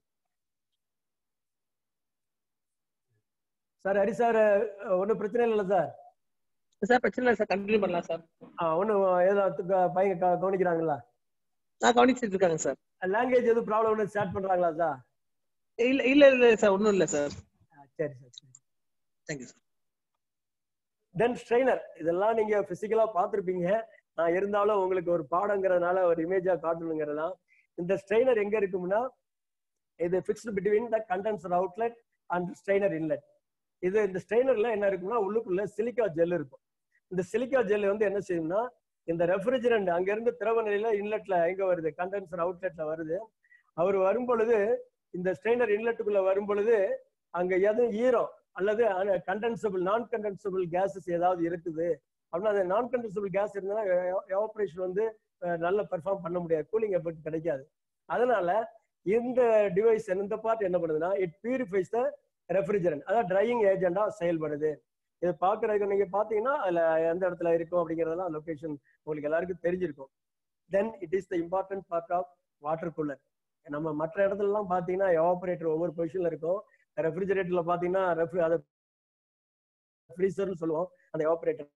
சார் ஹரி சார் ஒன்றும் பிரச்சனை இல்லை சார் சார் பிரச்சனை இல்லை சார் கண்டினியூ பண்ணலாம் சார் ஒன்றும் ஏதாவது பையன் கவனிக்கிறாங்களா நான் கவனிச்சிட்டு இருக்காங்க சார் லாங்குவேஜ் எதுவும் ப்ராப்ளம் ஒன்று ஸ்டார்ட் பண்றாங்களா சார் இல்ல இல்ல இல்ல சார் ஒன்றும் இல்லை சார் சரி சார் சரி தேங்க்யூ சார் தென் ஸ்ட்ரெயினர் இதெல்லாம் நீங்க பிசிக்கலா பார்த்துருப்பீங்க நான் இருந்தாலும் உங்களுக்கு ஒரு பாடங்கிறதுனால ஒரு இமேஜா காட்டணுங்கிறதா இந்த ஸ்ட்ரெயினர் எங்க இருக்கும்னா இது fixed between the condenser outlet and strainer inlet இது இந்த ஸ்ட்ரெயினர்ல என்ன இருக்கும்னா உள்ளுக்குள்ள சிலிக்கா ஜெல் இருக்கும் இந்த சிலிக்கா ஜெல் வந்து என்ன செய்யும்னா இந்த ரெஃப்ரிஜரண்ட் அங்க இருந்து திரவ நிலையில இன்லெட்ல எங்க வருது கண்டென்சர் அவுட்லெட்ல வருது அவர் வரும் பொழுது இந்த ஸ்ட்ரெயினர் இன்லெட்டுக்குள்ள வரும் பொழுது அங்க எதுவும் ஈரம் அல்லது கண்டென்சபிள் நான் கண்டென்சபிள் கேஸஸ் ஏதாவது இருக்குது அப்படின்னா அந்த நான் கண்டென்சபிள் கேஸ் இருந்தா எவாபரேஷன் வந்து நல்ல பெர்ஃபார்ம் பண்ண முடியாது கூலிங் எஃபெக்ட் கிடைக்காது அதனால இந்த டிவைஸ் இந்த பார்ட் என்ன பண்ணுதுன்னா இட் பியூரிஃபைஸ் த ரெஃப்ரிஜரண்ட் அதாவது ட்ரையிங் ஏஜெண்டா செயல்படுது இது பாக்குறதுக்கு நீங்க பாத்தீங்கன்னா அதுல எந்த இடத்துல இருக்கும் அப்படிங்கறதெல்லாம் லொகேஷன் உங்களுக்கு எல்லாருக்கும் தெரிஞ்சிருக்கும் then it is the important part of water cooler நம்ம மற்ற இடத்துல எல்லாம் பாத்தீங்கன்னா எவாபரேட்டர் ஒவ்வொரு பொசிஷன்ல இருக்கும் ரெஃப்ரிஜரேட்டர்ல பாத்தீங்கன்னா ரெஃப்ரி அதை ஃப்ரீசர்னு சொல்லுவோம் அந்த எவாபரேட்டர்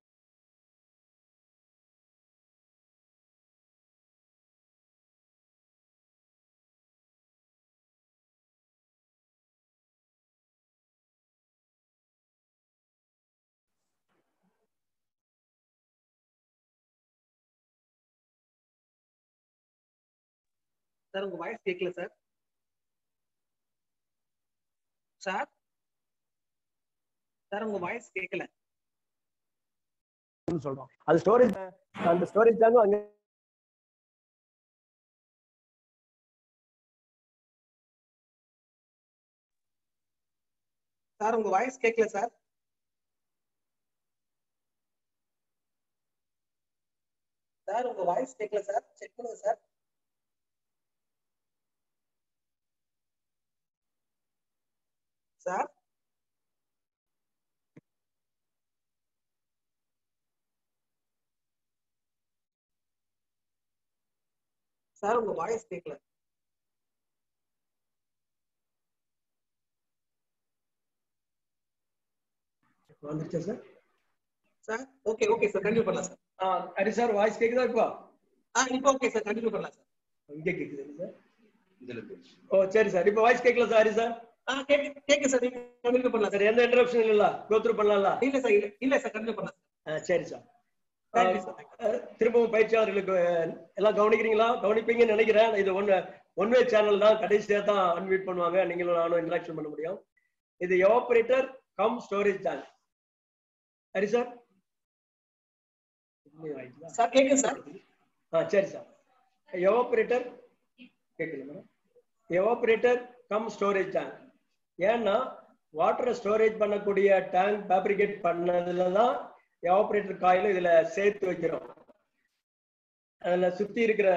சார் உங்க வாய்ஸ் கேட்கல சார் சார் சார் உங்க வாய்ஸ் கேட்கல சொல்றோம் அது ஸ்டோரேஜ் அந்த ஸ்டோரேஜ் தாங்க அங்க சார் உங்க வாய்ஸ் கேட்கல சார் சார் உங்க வாய்ஸ் கேட்கல சார் செக் பண்ணுங்க சார் சார் சார் உங்க வாய்ஸ் கேட்கல வந்துருச்சா sir sir okay okay sir continue பண்ணலாம் சார் ஆ ஹரி சார் வாய்ஸ் கேக்குதா இப்போ ஆ இப்போ ஓகே சார் கண்டினியூ பண்ணலாம் சார் இங்கே கேக்குது சார் ஓ சரி சார் இப்போ வாய்ஸ் கேட்கல சார் ஹரி சார் ஆ கேக்கு கேக்கு சார் நீங்க கண்டினியூ பண்ணலாம் சார் சார் எந்த இன்டரப்ஷன் இல்ல கோத்ரூ பண்ணலாம்ல இல்ல சார் இல்ல இல்ல சார் கண்டினியூ பண்ணலாம் சார் ஆ, சரி சார் தேங்க்யூ சார் அஹ், திரும்பவும் பயிற்சியாளர்களுக்கு அஹ், எல்லாம் கவனிக்கிறீங்களா கவனிப்பீங்கன்னு நினைக்கிறேன் இது ஒன்னு ஒன்வே சேனல் தான் கடைசியா தான் அன்மியூட் பண்ணுவாங்க நீங்களும் நானும் இன்டராக்ஷன் பண்ண முடியும் இது எவாபரேட்டர் கம் ஸ்டோரேஜ் டேங்க் சரி சார் சார் கேக்குது சார் ஆ சரி சார் எவாபரேட்டர் கேட்கல madam evaporator cum storage tank ஏன்னா வாட்டரை ஸ்டோரேஜ் பண்ணக்கூடிய டேங்க் ஃபேப்ரிகேட் பண்ணதுல தான் எவாபரேட்டர் காயிலும் இதுல சேர்த்து வைக்கிறோம் அதுல சுத்தி இருக்கிற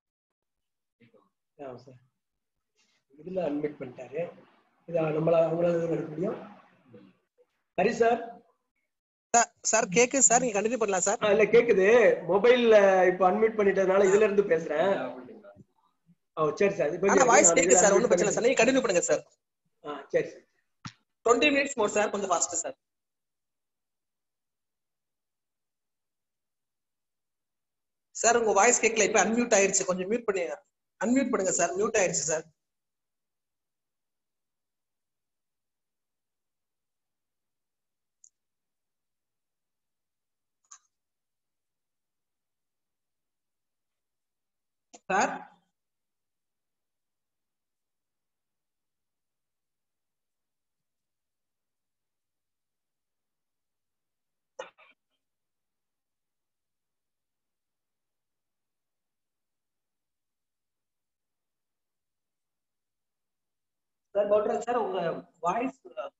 ஆமா சார் இதுல அட்மிட் பண்ணிட்டாரு இது நம்மள அவங்களால எடுக்க முடியும் ஹரி சார் சார் சார் கேக்குது சார் நீங்க கண்டினியூ பண்ணலாம் சார் ஆ, இல்ல கேக்குது மொபைல்ல இப்ப அன்மியூட் பண்ணிட்டதுனால இதுல இருந்து பேசுறேன் ஓ சரி சார் இப்ப ஆனா வாய்ஸ் கேக்குது சார் ஒன்றும் பிரச்சனை இல்லை சார் நீங்க கண்டினியூ பண்ணுங்க சார் ஆ சரி sir twenty minutes more sir கொஞ்சம் ஃபாஸ்ட் சார் சார் உங்க வாய்ஸ் கேட்கல இப்ப அன்மியூட் ஆயிருச்சு கொஞ்சம் மியூட் பண்ணி அன்மியூட் பண்ணுங்க சார் மியூட் ஆயிருச்சு சார் சார் சார் பவுட்ரல் சார் உங்க வாய்ஸ்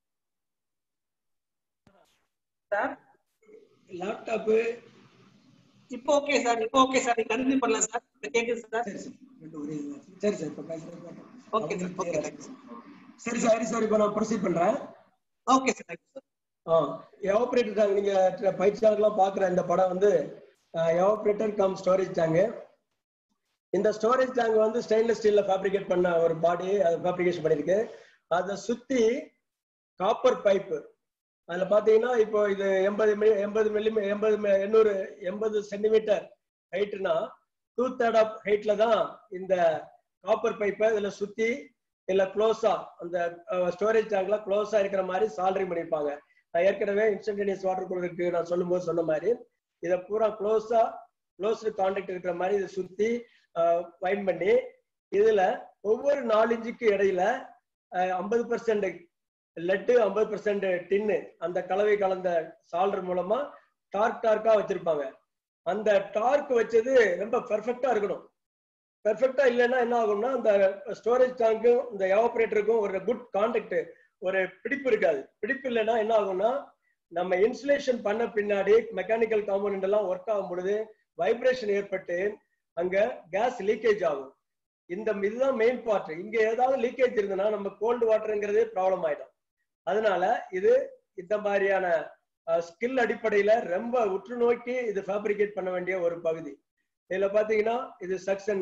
சார் லேப்டாப்பு இப்போ ஓகே சார் இப்போ ஓகே சார் நீங்க கண்டினியூ பண்ணலாம் சார் இப்ப கேக்குது சார் சரி சார் ரெண்டு ஒரே இதுதான். சரி சார் இப்ப பேசுறேன் ஓகே சார் ஓகே தேங்க்யூ சரி சார் ஹரி சார் இப்ப நான் ப்ரொசீட் பண்றேன் ஓகே சார் தேங்க்யூ சார் ஆ எவாபரேட்டர் டேங்க் நீங்க ட்ர- பயிற்சியாளர்கள்லாம் பாக்குற இந்த படம் வந்து எவாபரேட்டர் கம் ஸ்டோரேஜ் டேங்க் இந்த ஸ்டோரேஜ் டேங்க் வந்து ஸ்டெயின்லெஸ் ஸ்டீல்ல ஃபேப்ரிகேட் பண்ண ஒரு பாடி அது ஃபேப்ரிகேஷன் பண்ணிருக்கு அதை சுத்தி காப்பர் பைப்பு அதுல பாத்தீங்கன்னா இப்போ இது எண்பது மில்லி எண்பது மில்லி எண்பது மி- எண்ணூறு எண்பது சென்டிமீட்டர் ஹைட்னா டூ தேர்ட் ஆஃப் ஹைட்ல தான் இந்த காப்பர் பைப்பை இதுல சுத்தி இல்ல க்ளோஸா அந்த ஸ்டோரேஜ் டேங்க்ல க்ளோஸா இருக்கிற மாதிரி சால்டரிங் பண்ணிருப்பாங்க நான் ஏற்கனவே இன்ஸ்டன்டேனியஸ் வாட்டர் கூலருக்கு நான் சொல்லும்போது சொன்ன மாதிரி இதை பூரா க்ளோஸா க்ளோஸ்டு கான்டாக்ட் இருக்கிற மாதிரி இதை சுத்தி ஃபைன் பண்ணி இதுல ஒவ்வொரு நாலு இன்ச்சுக்கு இடையில ஐம்பது பர்சன்ட் லெட்டு ஐம்பது பர்சன்ட் டின்னு அந்த கலவை கலந்த சால்டர் மூலமா டார்க் டார்க்கா வச்சிருப்பாங்க அந்த டார்க் வச்சது ரொம்ப பெர்ஃபெக்டா இருக்கணும் பெர்ஃபெக்டா இல்லைன்னா என்ன ஆகும்னா அந்த ஸ்டோரேஜ் டேங்க்கும் இந்த எவாபரேட்டருக்கும் ஒரு குட் கான்டாக்ட் ஒரு பிடிப்பு இருக்காது பிடிப்பு இல்லைன்னா என்ன ஆகும்னா நம்ம இன்சுலேஷன் பண்ண பின்னாடி மெக்கானிக்கல் காம்போனன்ட் எல்லாம் ஒர்க் ஆகும் பொழுது வைப்ரேஷன் ஏற்பட்டு அங்க கேஸ் லீக்கேஜ் ஆகும் இந்த இதுதான் மெயின் பார்ட் இங்க ஏதாவது லீக்கேஜ் இருந்ததுன்னா நம்ம கோல்டு வாட்டருங்கிறது ப்ராப்ளம் ஆயிடும் அதனால இது இந்த மாதிரியான ஸ்கில் அடிப்படையில ரொம்ப உற்று நோக்கி இது ஃபேப்ரிகேட் பண்ண வேண்டிய ஒரு பகுதி இதுல பாத்தீங்கன்னா இது சக்சன்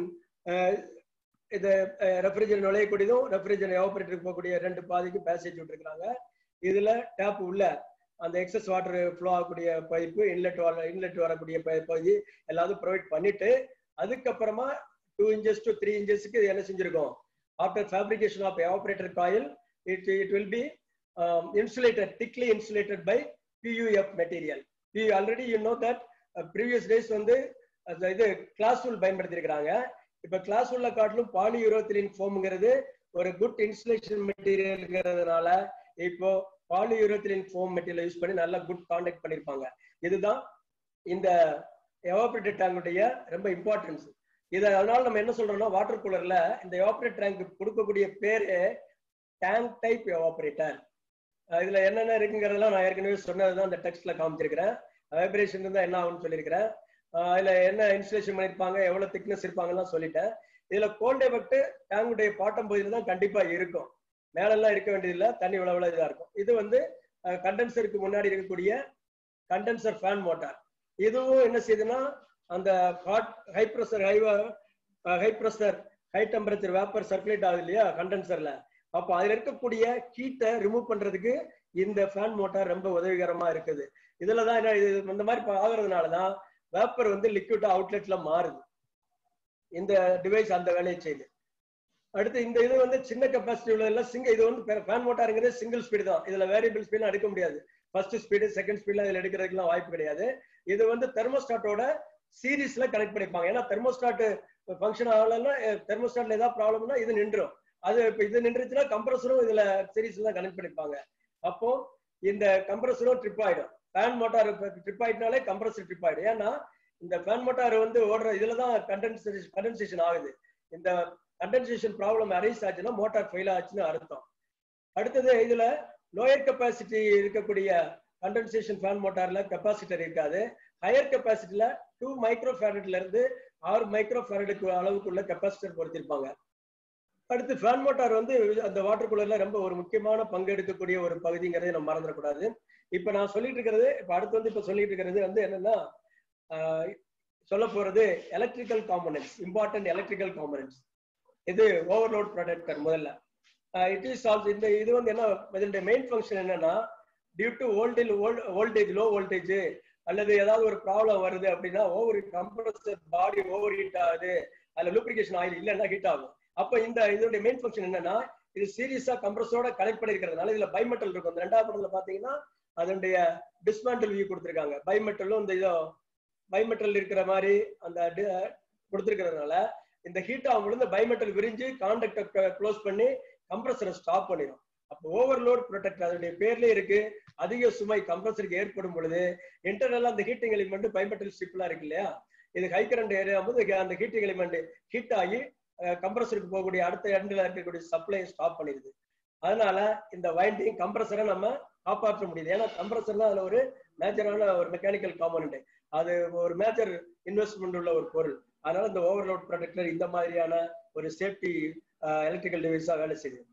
இது ரெஃப்ரிஜரேட் நுழையக்கூடியதும் ரெஃப்ரிஜரேட் எவாபரேட்டருக்கு போகக்கூடிய ரெண்டு பாதிக்கு பேசேஜ் விட்டுருக்காங்க இதுல டேப் உள்ள அந்த எக்ஸஸ் வாட்டர் ஃப்ளோ ஆகக்கூடிய பைப்பு இன்லெட் வர இன்லெட் வரக்கூடிய ப- பகுதி எல்லாத்தையும் ப்ரொவைட் பண்ணிட்டு அதுக்கப்புறமா டூ இன்ச்சஸ் டு த்ரீ இன்ச்சஸ்க்கு இது என்ன செஞ்சிருக்கோம் after fabrication of evaporator coil it it will be insulated thickly insulated by PUF material you already you know that previous days வந்து அந்த இது கிளாஸ் உல் பயன்படுத்தியிருக்கிறாங்க இப்ப கிளாஸ் உள்ள காட்டிலும் பாலி யூரோத்திலின் ஃபோம்ங்கிறது ஒரு குட் இன்சுலேஷன் மெட்டீரியல்ங்கிறதுனால இப்போ polyurethane foam material use பண்ணி நல்லா குட் கான்டாக்ட் பண்ணிருப்பாங்க இதுதான் இந்த எவாபரேட்டர் டேங்குடைய ரொம்ப இம்பார்ட்டன்ஸ் இதை அதனால நம்ம என்ன சொல்றோம்னா வாட்டர் கூலர்ல இந்த எவாபரேட் டேங்க் கொடுக்கக்கூடிய பேரு டேங்க் டைப் எவாபரேட்டர் அஹ் இதுல என்னென்ன இருக்குங்கிறதெல்லாம் நான் ஏற்கனவே சொன்னதுதான் அந்த டெக்ஸ்ட்ல காமிச்சிருக்கிறேன் வைப்ரேஷன் இருந்தா என்ன ஆகும்னு சொல்லியிருக்கிறேன் அஹ் அதுல என்ன இன்ஸ்டலேஷன் பண்ணிருப்பாங்க எவ்வளவு திக்னஸ் இருப்பாங்கலாம் சொல்லிட்டேன் இதுல கோல்ட் எஃபெக்ட் டேங்குடைய பாட்டம் பகுதியில் தான் கண்டிப்பா இருக்கும் மேலெல்லாம் இருக்க வேண்டியதில்லை தண்ணி இவ்வளவு இதா இருக்கும் இது வந்து கண்டென்சருக்கு முன்னாடி இருக்கக்கூடிய கண்டென்சர் ஃபேன் மோட்டார் இதுவும் என்ன செய்யுதுன்னா அந்த hot high pressure high high pressure high temperature vapour circulate ஆகுது இல்லையா கண்டென்சர்ல அப்போ அதுல இருக்கக்கூடிய ஹீட்டை ரிமூவ் பண்றதுக்கு இந்த ஃபேன் மோட்டார் ரொம்ப உதவிகரமா இருக்குது இதுல தான் என்ன இது இந்த மாதிரி இப்ப ஆகுறதுனால தான் வேப்பர் வந்து லிக்விட் அவுட்லெட்ல மாறுது இந்த டிவைஸ் அந்த வேலையை செய்யுது அடுத்து இந்த இது வந்து சின்ன கெப்பாசிட்டி உள்ளதுல சிங்க இது வந்து ஃபேன் மோட்டாருங்கிறது சிங்கிள் ஸ்பீடு தான் இதுல வேரியபிள் ஸ்பீட்லாம் எடுக்க முடியாது ஃபர்ஸ்ட் ஸ்பீடு செகண்ட் ஸ்பீட்ல இதுல எடுக்கிறதுக்குலாம் வாய்ப்பு கிடையாது இது வந்து தெர்மோஸ்டாட்டோட சீரீஸ்ல கனெக்ட் பண்ணிப்பாங்க ஏன்னா தெர்மோஸ்டாட் ஃபங்க்ஷன் ஆகலன்னா தெர்மோஸ்டாட்ல ஏதாவது ப்ராப்ளம்னா இது நின்றும் அது இப்ப இது நின்றுச்சுன்னா கம்ப்ரஸரும் இதுல சீரீஸ்ல தான் கனெக்ட் பண்ணிப்பாங்க அப்போ இந்த கம்ப்ரஸரும் ட்ரிப் ஆயிடும் ஃபேன் மோட்டார் ட்ரிப் ஆயிட்டனாலே கம்ப்ரஸர் ட்ரிப் ஆயிடும் ஏன்னா இந்த ஃபேன் மோட்டார் வந்து ஓடுற இதுல தான் கண்டென்சேஷன் கண்டென்சேஷன் ஆகுது இந்த கண்டென்சேஷன் ப்ராப்ளம் அரைஸ் ஆச்சுன்னா மோட்டார் ஃபெயில் ஆச்சுன்னு அர்த்தம் அடுத்தது இதுல லோயர் கெப்பாசிட்டி இருக்கக்கூடிய கண்டென்சேஷன் ஃபேன் மோட்டார்ல கெப்பாசிட்டர் இருக்காது ஹையர் கெப்பாசிட்டில டூ மைக்ரோ ஃபேரட்ல இருந்து ஆறு மைக்ரோ ஃபேரடுக்கு அளவுக்குள்ள கெப்பாசிட்டர் பொறுத்திருப்பாங்க அடுத்து ஃபேன் மோட்டார் வந்து அந்த வாட்டர் கூலர்ல ரொம்ப ஒரு முக்கியமான பங்கு எடுக்கக்கூடிய ஒரு பகுதிங்கிறதை நம்ம மறந்துடக்கூடாது இப்ப நான் சொல்லிட்டு இருக்கிறது இப்ப அடுத்து வந்து இப்ப சொல்லிட்டு இருக்கிறது வந்து என்னன்னா சொல்ல போறது electrical components important electrical components இது ஓவர்லோட் ப்ரொடக்டர் முதல்ல இட் இஸ் ஆல்சோ இந்த இது வந்து என்ன இதனுடைய மெயின் ஃபங்க்ஷன் என்னன்னா due to voltage voltage low voltage அல்லது ஏதாவது ஒரு ப்ராப்ளம் வருது அப்படின்னா over compressor body over heat ஆகுது அதுல லூப்ரிகேஷன் ஆயில் இல்லைன்னா ஹீட் ஆகும் அப்ப இந்த இதோட மெயின் ஃபங்க்ஷன் என்னன்னா இது சீரியஸா கம்ப்ரஸரோட கனெக்ட் பண்ணிருக்கிறதுனால இதுல பைமெட்டல் இருக்கும் இந்த ரெண்டாவது படத்துல பாத்தீங்கன்னா அதனுடைய டிஸ்மேண்டல் வியூ கொடுத்துருக்காங்க பைமெட்டலும் இந்த இதோ பைமெட்டல் இருக்கிற மாதிரி அந்த கொடுத்துருக்கிறதுனால இந்த ஹீட் ஆகும்போது இந்த பைமெட்டல் விரிஞ்சு கான்டக்டை க்ளோஸ் பண்ணி கம்ப்ரஸரை ஸ்டாப் பண்ணிடும் அப்போ ஓவர்லோட் ப்ரொடெக்ட் அதனுடைய பேர்லயே இருக்கு அதிக சுமை கம்ப்ரஸருக்கு ஏற்படும் பொழுது இன்டர்னலா அந்த ஹீட்டிங் எலிமெண்ட் பைமெட்டல் ஸ்ட்ரிப்லாம் இருக்கு இல்லையா இது ஹை கரண்ட் ஏரியா போது அந்த ஹீட்டிங் எலிமெண்ட் ஹீட் ஆகி கம்ப்ரஸருக்கு போகக்கூடிய அடுத்த எண்டில் இருக்கக்கூடிய சப்ளையை ஸ்டாப் பண்ணிடுது அதனால இந்த வைண்டிங் கம்ப்ரஸரை நம்ம காப்பாற்ற முடியுது ஏன்னா கம்ப்ரஸர்னா அதுல ஒரு மேஜரான ஒரு மெக்கானிக்கல் காம்பனண்ட் அது ஒரு மேஜர் இன்வெஸ்ட்மெண்ட் உள்ள ஒரு பொருள் அதனால இந்த ஓவர்லோட் ப்ரொடக்டர் இந்த மாதிரியான ஒரு சேஃப்டி எலக்ட்ரிக்கல் டிவைஸா வேலை செய்யுது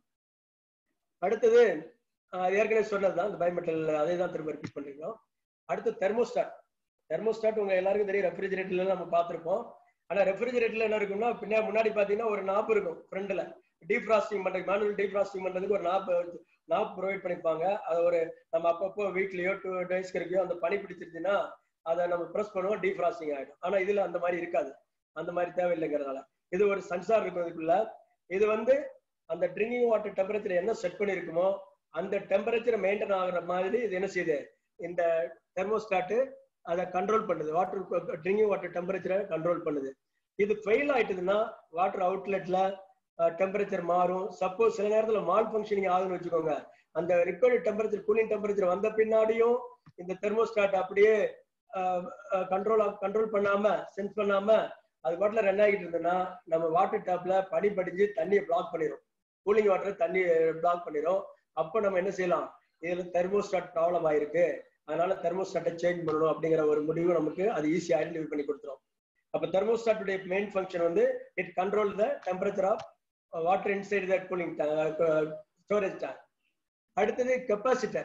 அடுத்தது ஏற்கனவே சொன்னதுதான் இந்த பயோமெட்டல் அதே தான் திரும்ப ரிப்பீட் பண்ணிருக்கோம் அடுத்து தெர்மோஸ்டாட் தெர்மோஸ்டாட் உங்க எல்லாருக்கும் தெரியும் ரெஃப்ரிஜரேட்டர்ல நம்ம பார்த்திருப்போம் ஆனா ரெஃப்ரிஜரேட்டர்ல என்ன இருக்கும்னா பின்னாடி முன்னாடி பாத்தீங்கன்னா ஒரு நாப் இருக்கும் ஃப்ரண்ட்ல டீஃப்ராஸ்டிங் பண்றது மேனுவல் டீஃப்ராஸ்டிங் பண்றதுக்கு ஒரு நாப் நாப் ப்ரொவைட் பண்ணிருப்பாங்க அதை ஒரு நம்ம அப்பப்போ வீக்லயோ டூ டேஸ்க்கு இருக்கோ அந்த பனி பிடிச்சிருச்சுன்னா அதை நம்ம ப்ரெஸ் பண்ணுவோம் டீஃப்ராஸ்டிங் ஆயிடும் ஆனா இதுல அந்த மாதிரி இருக்காது அந்த மாதிரி தேவையில்லைங்கிறதுனால இது ஒரு சென்சார் இருக்கும் இதுக்குள்ள இது வந்து அந்த ட்ரிங்கிங் வாட்டர் டெம்பரேச்சர் என்ன செட் பண்ணிருக்குமோ அந்த டெம்பரேச்சர் மெயின்டைன் ஆகுற மாதிரி இது என்ன செய்யுது இந்த தெர்மோஸ்டாட்டு அதை கண்ட்ரோல் பண்ணுது வாட்டர் ட்ரிங்கிங் வாட்டர் டெம்பரேச்சரை கண்ட்ரோல் பண்ணுது இது ஃபெயில் ஆயிட்டுதுன்னா வாட்டர் அவுட்லெட்ல டெம்பரேச்சர் மாறும் சப்போஸ் சில நேரத்துல மால் ஃபங்க்ஷனிங் ஆகுதுன்னு வச்சுக்கோங்க அந்த ரிக்வயர்டு டெம்பரேச்சர் கூலிங் டெம்பரேச்சர் வந்த பின்னாடியும் இந்த தெர்மோஸ்டாட் அப்படியே கண்ட்ரோல் கண்ட்ரோல் பண்ணாம சென்ஸ் பண்ணாம அது பாட்டில் ரன் ஆகிட்டு இருந்ததுன்னா நம்ம வாட்டர் டேப்ல பனி படிஞ்சு தண்ணியை பிளாக் பண்ணிடும் கூலிங் வாட்டர் தண்ணி பிளாக் பண்ணிடும் அப்போ நம்ம என்ன செய்யலாம் இதுல தெர்மோஸ்டாட் ப்ராப்ளம் ஆயிருக்கு அதனால தெர்மோஸ்டாட்டை சேஞ்ச் பண்ணணும் அப்படிங்கிற ஒரு முடிவு நமக்கு அது ஈஸியா ஐடென்டிஃபை பண்ணி கொடுத்துரும் அப்ப தெர்மோஸ்டாட்டுடைய மெயின் ஃபங்க்ஷன் வந்து it control the temperature of water inside the cooling storage tank அடுத்தது கெப்பாசிட்டர்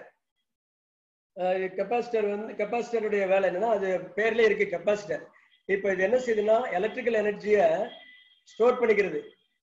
கெப்பாசிட்டர் வந்து கெப்பாசிட்டருடைய வேலை என்னன்னா அது பேர்ல இருக்கு கெப்பாசிட்டர் இப்போ இது என்ன செய்யுதுன்னா எலக்ட்ரிக்கல் எனர்ஜியை ஸ்டோர் பண்ணிக்கிறது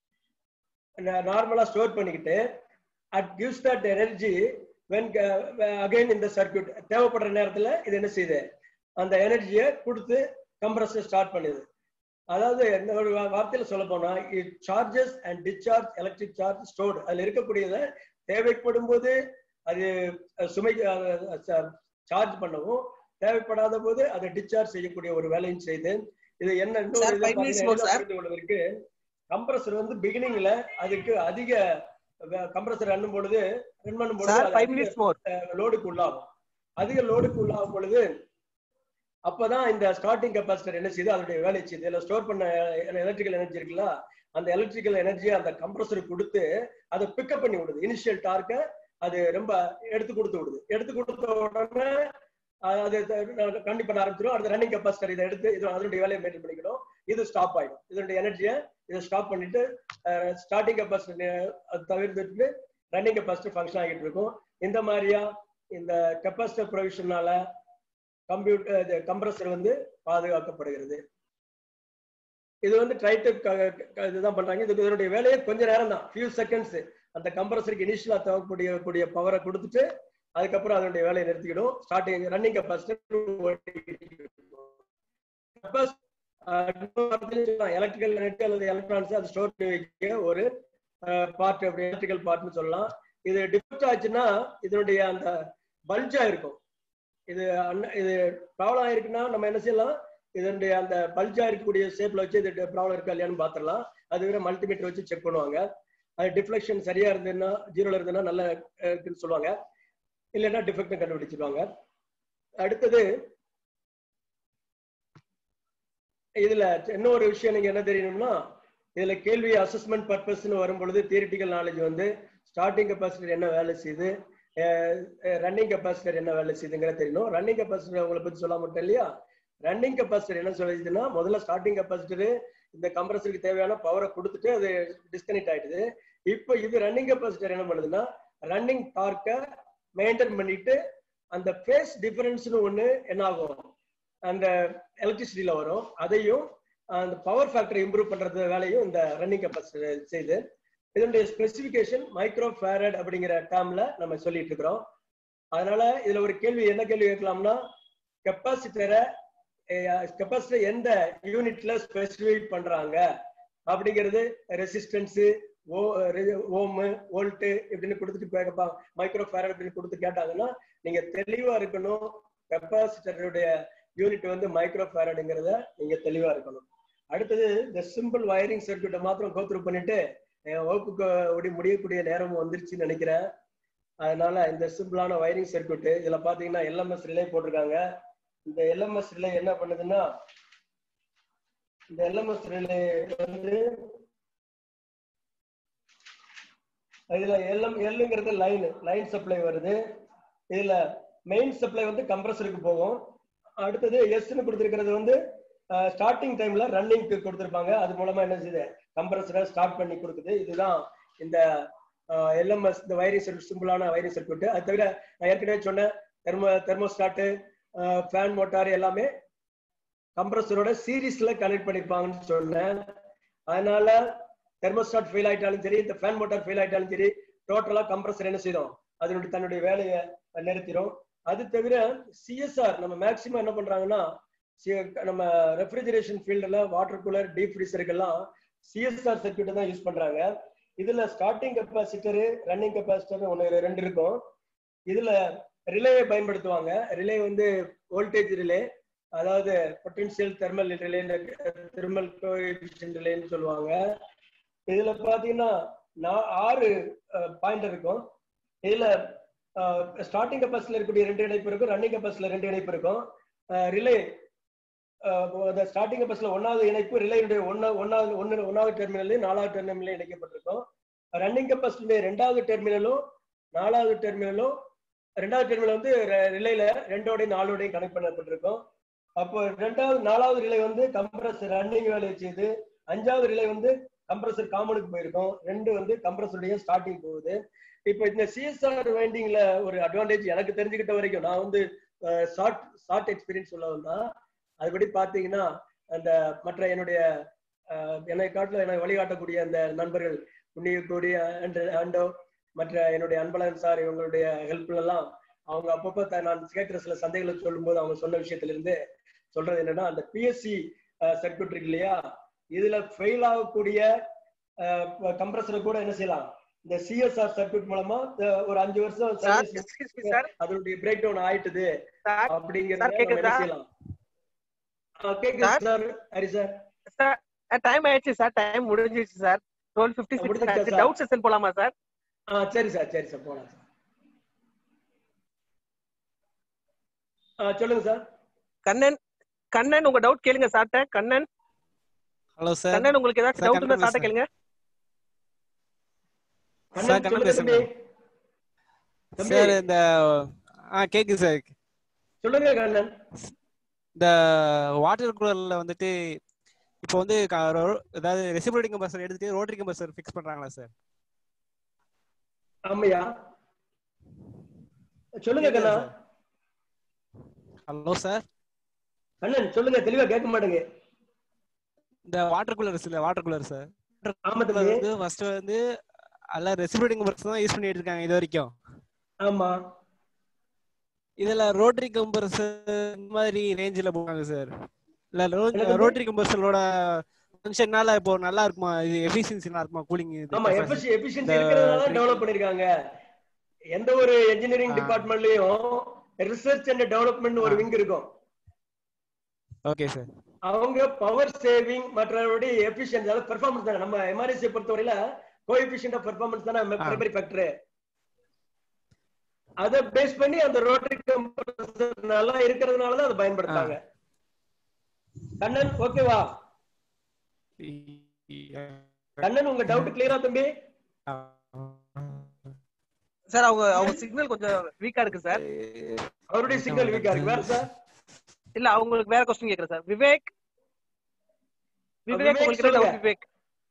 நார்மலா ஸ்டோர் பண்ணிக்கிட்டு at gives that energy when again இந்த சர்க்கியூட் தேவைப்படுற நேரத்துல இது என்ன செய்யுது அந்த எனர்ஜியை கொடுத்து கம்ப்ரஸர் ஸ்டார்ட் பண்ணுது அதாவது ஒரு வார்த்தையில சொல்ல போனா it charges and discharge electric charge stored அதுல இருக்கக்கூடியதை தேவைப்படும் போது அது சுமை சார்ஜ் பண்ணவும் தேவைப்படாத போது அதை டிஸ்சார்ஜ் செய்யக்கூடிய ஒரு வேலையும் செய்து இது என்ன இன்னொரு கம்ப்ரஸர் வந்து பிகினிங்ல அதுக்கு அதிக கம்ப்ரஸர் ரன் பொழுது ரன் பண்ணும் பொழுது லோடுக்கு உள்ளாகும் அதிக லோடுக்கு உள்ளாகும் பொழுது அப்பதான் இந்த ஸ்டார்டிங் கெப்பாசிட்டர் என்ன செய்யுது அதனுடைய வேலை செய்யுது இதுல ஸ்டோர் பண்ண எலக்ட்ரிக்கல் எனர்ஜி இருக்குல்ல அந்த எலக்ட்ரிக்கல் எனர்ஜியை அந்த கம்ப்ரஸருக்கு கொடுத்து அதை பிக்கப் பண்ணி விடுது இனிஷியல் டார்க்கை அது ரொம்ப எடுத்து கொடுத்து விடுது எடுத்து கொடுத்த உடனே அஹ் அது த- கண்டி பண்ண ஆரம்பிச்சிடும் அடுத்த ரன்னிங் கெப்பாசிட்டர் இதை எடுத்து இது அதனுடைய வேலையை மெயின்டைன் பண்ணிக்கணும் இது ஸ்டாப் ஆயிடும் இதனுடைய எனர்ஜியை இதை ஸ்டாப் பண்ணிட்டு ஸ்டார்டிங் கெப்பாசிட்டர் அது தவிர்த்துட்டு ரன்னிங் கெப்பாசிட்டி ஃபங்க்ஷன் ஆகிட்டு இருக்கும் இந்த மாதிரியா இந்த கெப்பாசிட்டர் ப்ரொவிஷனால கம்ப்யூட்டர் கம்ப்ரஸர் வந்து பாதுகாக்கப்படுகிறது இது வந்து ட்ரைட்டு இதுதான் பண்றாங்க இது இதனுடைய வேலையே கொஞ்ச நேரம் தான் ஃபியூ செகண்ட்ஸ் அந்த கம்ப்ரஸருக்கு இனிஷியலா தேவைக்கூடிய கூடிய பவரை கொடுத்துட்டு அதுக்கப்புறம் அதனுடைய வேலையை நிறுத்திக்கிடும் starting running capacity electrical net அல்லது எலக்ட்ரானிக்ஸ் அது ஸ்டோர் பண்ணி வைக்க ஒரு பார்ட் அப்படி எலக்ட்ரிக்கல் பார்ட்னு சொல்லலாம் இது டிஃபெக்ட் ஆச்சுன்னா இதனுடைய அந்த பல்ஜா இருக்கும் இது அன்ன- இது ப்ராப்ளம் ஆயிருக்குன்னா நம்ம என்ன செய்யலாம் இதனுடைய அந்த பல்ஜா இருக்கக்கூடிய ஷேப்ல வச்சு இது ப்ராப்ளம் இருக்கா இல்லையான்னு பாத்திரலாம் அது வேற மல்டிமீட்டர் வச்சு செக் பண்ணுவாங்க அது டிஃப்ளெக்ஷன் சரியா இருந்ததுன்னா ஜீரோல இருந்ததுன்னா நல்ல அஹ், இருக்குன்னு சொல்லுவாங்க இல்லைன்னா டிஃபெக்ட் கண்டுபிடிச்சிருவாங்க அடுத்தது இதுல இன்னொரு விஷயம் நீங்க என்ன தெரியணும்னா இதுல கேள்வி அசஸ்மெண்ட் பர்பஸ்னு வரும் பொழுது தியரிட்டிக்கல் நாலேஜ் வந்து ஸ்டார்டிங் கெப்பாசிட்டர் என்ன வேலை செய்யுது ரன்னிங் கெப்பாசிட்டர் என்ன வேலை செய்யுதுங்கிற தெரியணும் ரன்னிங் கெப்பாசிட்டர் உங்களை பத்தி சொல்ல மாட்டேன் இல்லையா ரன்னிங் கெப்பாசிட்டர் என்ன சொல்லுதுன்னா முதல்ல ஸ்டார்டிங் கெப்பாசிட்டர் இந்த கம்ப்ரஸருக்கு தேவையான பவரை கொடுத்துட்டு அது டிஸ்கனெக்ட் ஆயிடுது இப்போ இது ரன்னிங் கெப்பாசிட்டர் என்ன பண்ணுதுன்னா ரன்னிங் டார்க்கை மெயின்டைன் பண்ணிட்டு அந்த ஃபேஸ் டிஃபரன்ஸ்னு ஒண்ணு என்ன ஆகும் அந்த எலக்ட்ரிசிட்டியில வரும் அதையும் அந்த பவர் ஃபேக்டரை இம்ப்ரூவ் பண்றது வேலையும் இந்த ரன்னிங் கெப்பாசிட்டர் செய்யுது இதனுடைய ஸ்பெசிபிகேஷன் மைக்ரோ ஃபேரட் அப்படிங்கிற டேர்ம்ல நம்ம சொல்லிட்டு இருக்கிறோம் அதனால இதுல ஒரு கேள்வி என்ன கேள்வி கேட்கலாம்னா கெப்பாசிட்டரை கெப்பாசிட்டர் எந்த யூனிட்ல ஸ்பெசிஃபை பண்றாங்க அப்படிங்கிறது ரெசிஸ்டன்ஸ் ஓ ஓமு வோல்ட் இப்படின்னு கொடுத்துட்டு மைக்ரோ ஃபேரட் அப்படின்னு கொடுத்து கேட்டாங்கன்னா நீங்க தெளிவா இருக்கணும் கெப்பாசிட்டருடைய யூனிட் வந்து மைக்ரோ ஃபேரடுங்கிறத நீங்க தெளிவா இருக்கணும் அடுத்தது இந்த சிம்பிள் வயரிங் சர்க்கியூட்டை மாத்திரம் கோத்ரூ பண்ணிட்டு என் வகுப்புக்கு ஓடி முடியக்கூடிய நேரம் வந்துருச்சுன்னு நினைக்கிறேன் அதனால இந்த சிம்பிளான வயரிங் சர்க்கியூட் இதுல பாத்தீங்கன்னா எல்எம்எஸ் ரிலே போட்டிருக்காங்க இந்த எல்எம்எஸ் ரிலே என்ன பண்ணுதுன்னா இந்த எல்எம்எஸ் ரிலே வந்து இதுல எல்எம் எல்லுங்கிறது லைன் லைன் சப்ளை வருது இதுல மெயின் சப்ளை வந்து கம்ப்ரஸருக்கு போகும் அடுத்தது எஸ்ன்னு கொடுத்துருக்கிறது வந்து ஸ்டார்டிங் டைம்ல ரன்னிங்க்கு கொடுத்துருப்பாங்க அது மூலமா என்ன செய்யுது கம்ப்ரஸரை ஸ்டார்ட் பண்ணி கொடுக்குது இதுதான் இந்த எல்எம்எஸ் இந்த வைரஸ் சிம்பிளான வைரஸ் சர்க்கியூட் அது தவிர நான் ஏற்கனவே சொன்னேன் தெர்மோ தெர்மோஸ்டாட்டு ஃபேன் மோட்டார் எல்லாமே கம்ப்ரஸரோட சீரீஸ்ல கனெக்ட் பண்ணிருப்பாங்கன்னு சொன்னேன் அதனால தெர்மோஸ்டாட் ஃபெயில் ஆயிட்டாலும் சரி இந்த ஃபேன் மோட்டார் ஃபெயில் ஆயிட்டாலும் சரி டோட்டலா கம்ப்ரஸர் என்ன செய்யும் அதனுடைய தன்னுடைய வேலையை நிறுத்திடும் அது தவிர சிஎஸ்ஆர் நம்ம மேக்சிமம் என்ன பண்றாங்கன்னா நம்ம ரெஃப்ரிஜரேஷன் ஃபீல்டுல வாட்டர் கூலர் டீப் ஃப்ரீசருக்கெல்லாம் சிஎஸ்ஆர் சர்க்கியூட் தான் யூஸ் பண்றாங்க இதுல ஸ்டார்டிங் கெப்பாசிட்டர் ரன்னிங் கெப்பாசிட்டர் ஒன்று ரெண்டு இருக்கும் இதுல ரிலேயை பயன்படுத்துவாங்க ரிலே வந்து வோல்டேஜ் ரிலே அதாவது பொட்டன்சியல் தெர்மல் ரிலே தெர்மல் ரிலேன்னு சொல்லுவாங்க இதுல பாத்தீங்கன்னா ஆறு பாயிண்ட் இருக்கும் இதுல ஸ்டார்டிங் கெப்பாசிட்டில இருக்கக்கூடிய ரெண்டு இணைப்பு இருக்கும் ரன்னிங் கெப்பாசிட்டில ரெண்டு இணைப்பு இருக்கும் ரிலே ஸ்டார்டிங் கெப்பாசிட்டில ஒன்னாவது இணைப்பு ரிலேயுடைய ஒன்னா ஒன்னாவது ஒன்னு ஒன்னாவது டெர்மினல் நாலாவது டெர்மினல் இணைக்கப்பட்டிருக்கும் ரன்னிங் கெப்பாசிட்டியுடைய ரெண்டாவது டெர்மினலும் நாலாவது டெர்மினலும் ரெண்டாவது டெர்மினல் வந்து ரிலேல ரெண்டோடையும் நாலோடையும் கனெக்ட் பண்ணப்பட்டிருக்கும் அப்போ ரெண்டாவது நாலாவது ரிலே வந்து கம்ப்ரஸர் ரன்னிங் வேலையை செய்து அஞ்சாவது ரிலே வந்து கம்ப்ரஸர் காமனுக்கு போயிருக்கும் ரெண்டு வந்து கம்ப்ரஸருடைய ஸ்டார்டிங் போகுது இப்போ இந்த சிஎஸ்ஆர் வைண்டிங்ல ஒரு அட்வான்டேஜ் எனக்கு தெரிஞ்சுக்கிட்ட வரைக்கும் நான் வந்து ஷார்ட் ஷார்ட் எக்ஸ்பீரியன்ஸ் சொல்ல வந்தா அதுபடி பாத்தீங்கன்னா அந்த மற்ற என்னுடைய என்னை காட்டில் என்னை வழிகாட்டக்கூடிய அந்த நண்பர்கள் புண்ணியக்கூடிய ஆண்டோ மற்ற என்னுடைய அன்பழகன் சார் இவங்களுடைய ஹெல்ப்ல எல்லாம் அவங்க அப்பப்போ நான் கேட்கிற சில சந்தைகளை சொல்லும்போது அவங்க சொன்ன விஷயத்துல இருந்து சொல்றது என்னன்னா அந்த பிஎஸ்சி சர்க்கியூட் இருக்கு இல்லையா இதுல ஃபெயில் ஆகக்கூடிய கம்ப்ரஸரை கூட என்ன செய்யலாம் இந்த சிஎஸ்ஆர் சர்க்கியூட் மூலமா ஒரு அஞ்சு வருஷம் அதனுடைய பிரேக் டவுன் ஆயிட்டுது அப்படிங்கறத என்ன செய்யலாம் கேக்குது சார் ஹரி சார் டைம் ஆயிடுச்சு சார் டைம் முடிஞ்சிருச்சு sir twelve fifty six doubt session போலாமா சார் ஆ சரி சார் சரி சார் போலாம் சார் ஆ சொல்லுங்க சார் கண்ணன் கண்ணன் உங்க டவுட் கேளுங்க சார்ட்ட கண்ணன் ஹலோ சார் கண்ணன் உங்களுக்கு ஏதாச்சும் டவுட் இருந்தா சார்ட்ட கேளுங்க சார் கண்ணன் பேசுங்க தம்பி சார் இந்த ஆ கேக்குது சார் சொல்லுங்க கண்ணன் இந்த வாட்டர் கூலர்ல வந்துட்டு இப்போ வந்து க- ரோ- அதாவது ரெசிபிலிட்டி கம்பர்சர் எடுத்துட்டு ரோட்டரி கம்பர்சர் ஃபிக்ஸ் பண்றாங்களா சார் ஆமையா சொல்லுங்க கண்ணா ஹலோ சார் கண்ணன் சொல்லுங்க தெளிவா கேட்க மாட்டேங்க இந்த வாட்டர் கூலர்ஸ் இல்ல வாட்டர் கூலர் சார் ஆமா கூலர் தம்பி வந்து ஃபர்ஸ்ட் வந்து எல்லாம் ரெசிபிலிட்டி கம்பர்சர் தான் யூஸ் பண்ணிட்டு இருக்காங்க இது வரைக்கும் ஆமா இதுல ரோட்டரி கம்பர்சர் இந்த மாதிரி ரேஞ்சில போவாங்க சார் இல்ல எனக்கு ரோட்டரி கம்பர்சரோட ஃபங்க்ஷன்னால இப்போ நல்லா இருக்குமா இது எஃபிஷியன்சி நல்லா இருக்குமா கூலிங் ஆமா எஃபிஷி எஃபிஷியன்சி இந்த இருக்கிறதுனால three- டெவலப் பண்ணிருக்காங்க எந்த ஒரு இன்ஜினியரிங் ஆ. டிபார்ட்மெண்ட்லயும் ரிசர்ச் அண்ட் டெவலப்மெண்ட் ஒரு ஆ. விங் இருக்கும் ஓகே சார் அவங்க பவர் சேவிங் மற்றபடி எஃபிஷியன்சி அதாவது பெர்ஃபார்மன்ஸ் தானே நம்ம எம்ஆர்எஸ்சி பொறுத்தவரையில கோஎஃபிஷியன்ட் ஆஃப் பெர்ஃபார்மன்ஸ் தானே ஆ. பிரைமரி ஃபேக்டர் அத பேஸ் பண்ணி அந்த ரோட்டரி கம்ப்ரஸர் நல்லா இருக்கிறதுனால தான் அதை பயன்படுத்தாங்க கண்ணன் ஓகேவா கண்ணன் உங்க டவுட் கிளியரா தம்பி சார் அவங்க அவங்க சிக்னல் கொஞ்சம் வீக்கா இருக்கு சார் அவருடைய சிக்னல் வீக்கா இருக்கு வேற சார் இல்ல அவங்களுக்கு வேற கொஸ்டின் கேக்குறேன் சார் விவேக் விவேக் விவேக் உங்களுக்கு என்ன சொல்லுங்க. doubt Vivek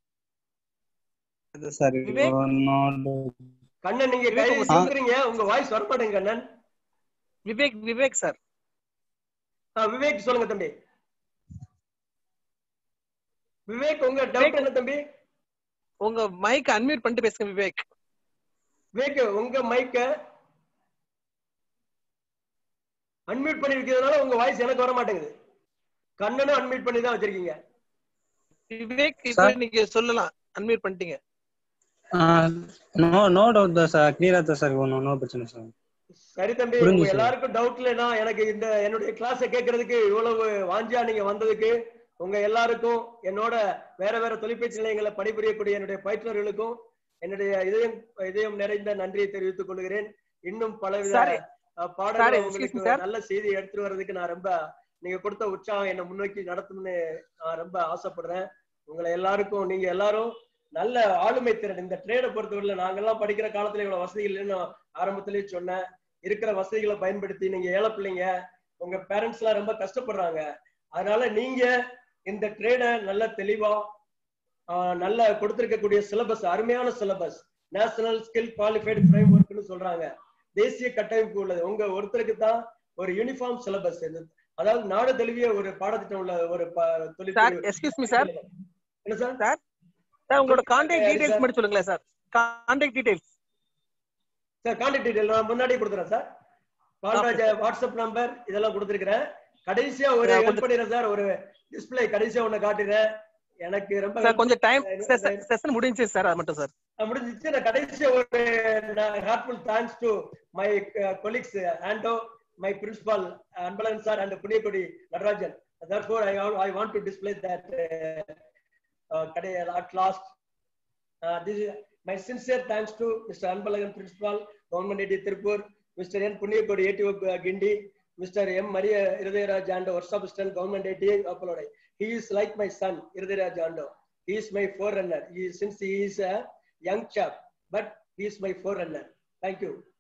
sir Vivek? கண்ணன் நீங்க கை விவேக் உங்க சொல்றீங்க உங்க வாய்ஸ் வர மாட்டேங்க கண்ணன் விவேக் விவேக் சார் ஆ, விவேக் சொல்லுங்க தம்பி விவேக் உங்க டவுட் விவேக். என்ன தம்பி உங்க மைக் அன்மியூட் பண்ணிட்டு பேசுங்க விவேக் விவேக் உங்க மைக்க அன்மியூட் பண்ணி இருக்கிறதுனால உங்க வாய்ஸ் எனக்கு வர மாட்டேங்குது கண்ணனும் அன்மியூட் பண்ணி தான் வச்சிருக்கீங்க விவேக் இப்போ Sir. நீங்க சொல்லலாம் அன்மியூட் பண்ணிட்டீங்க நோ நோ டவுட் தான் சார் கிளியரா தான் சார் ஒன்றும் நோ பிரச்சனை சார் சரி தம்பி புரிஞ்சுது உங்க sir. எல்லாருக்கும் டவுட் இல்லைன்னா எனக்கு இந்த என்னுடைய கிளாஸ கேட்கறதுக்கு இவ்வளவு வாஞ்சியா நீங்க வந்ததுக்கு உங்க எல்லாருக்கும் என்னோட வேற வேற தொலைபேசி நிலையங்களை பணிபுரியக்கூடிய என்னுடைய பயிற்றுனர்களுக்கும் என்னுடைய இதயம் இதயம் நிறைந்த நன்றியை தெரிவித்துக் கொள்கிறேன் இன்னும் பலவித Sorry. அஹ், பாடங்களை Sorry, excuse உங்களுக்கு me, sir. நல்ல செய்தி எடுத்துட்டு வர்றதுக்கு நான் ரொம்ப நீங்க கொடுத்த உற்சாகம் என்னை முன்னோக்கி நடத்தும்னு நான் ரொம்ப ஆசைப்படுறேன் உங்களை எல்லாருக்கும் நீங்க எல்லாரும் நல்ல ஆளுமை திறன் இந்த ட்ரேடை பொறுத்தவரையில நாங்கெல்லாம் படிக்கிற காலத்துல இவ்வளவு வசதிகள் இல்லைன்னு ஆரம்பத்திலேயே சொன்னேன் இருக்கிற வசதிகளை பயன்படுத்தி நீங்க ஏழை பிள்ளைங்க உங்க பேரண்ட்ஸ் எல்லாம் ரொம்ப கஷ்டப்படுறாங்க அதனால நீங்க இந்த ட்ரேட நல்ல தெளிவா ஆஹ், நல்ல கொடுத்திருக்கக்கூடிய சிலபஸ் அருமையான syllabus national skill qualified frame ஒர்க்னு சொல்றாங்க தேசிய கட்டமைப்பு உள்ளது உங்க ஒருத்தருக்கு தான் ஒரு யூனிஃபார்ம் சிலபஸ் இது அதாவது நாடு தழுவிய ஒரு பாடத்திட்டம் உள்ள ஒரு ப- சார் தொழில் எக்ஸ்கியூஸ் மீ சார் என்ன சார் சார் உங்களோட கான்டாக்ட் யாரு டீடைல்ஸ் sir? மட்டும் சொல்லுங்களேன் sir contact details sir contact detail நான் முன்னாடி கொடுத்துறேன் சார் பால்ராஜ் வாட்ஸ்அப் நம்பர் இதெல்லாம் கொடுத்துருக்கிறேன் கடைசியா ஒரு நான் ஹெல்ப் கொஞ்சம்- பண்ணிடுறேன் சார் ஒரு டிஸ்ப்ளே கடைசியா ஒண்ணு காட்டுறேன் எனக்கு ரொம்ப சார் கொஞ்சம் டைம் help- செஷன் முடிஞ்சு சார் அது மட்டும் சார் நான் முடிஞ்சிச்சு நான் கடைசியா ஒரு heartful thanks to my colleagues and my principal Anbazhagan sir and Puniyakodi Natarajan therefore i i want to display that uh, uh, கடை at last uh, this is my sincere thanks to mr anbalagan principal government AD tirupur mr n Punniyakodi ATO gindi mr m maria irudayaraj and workshop assistant government AD appalode he is like my son irudayaraj ando he is my forerunner he is, since he is a young chap but he is my forerunner thank you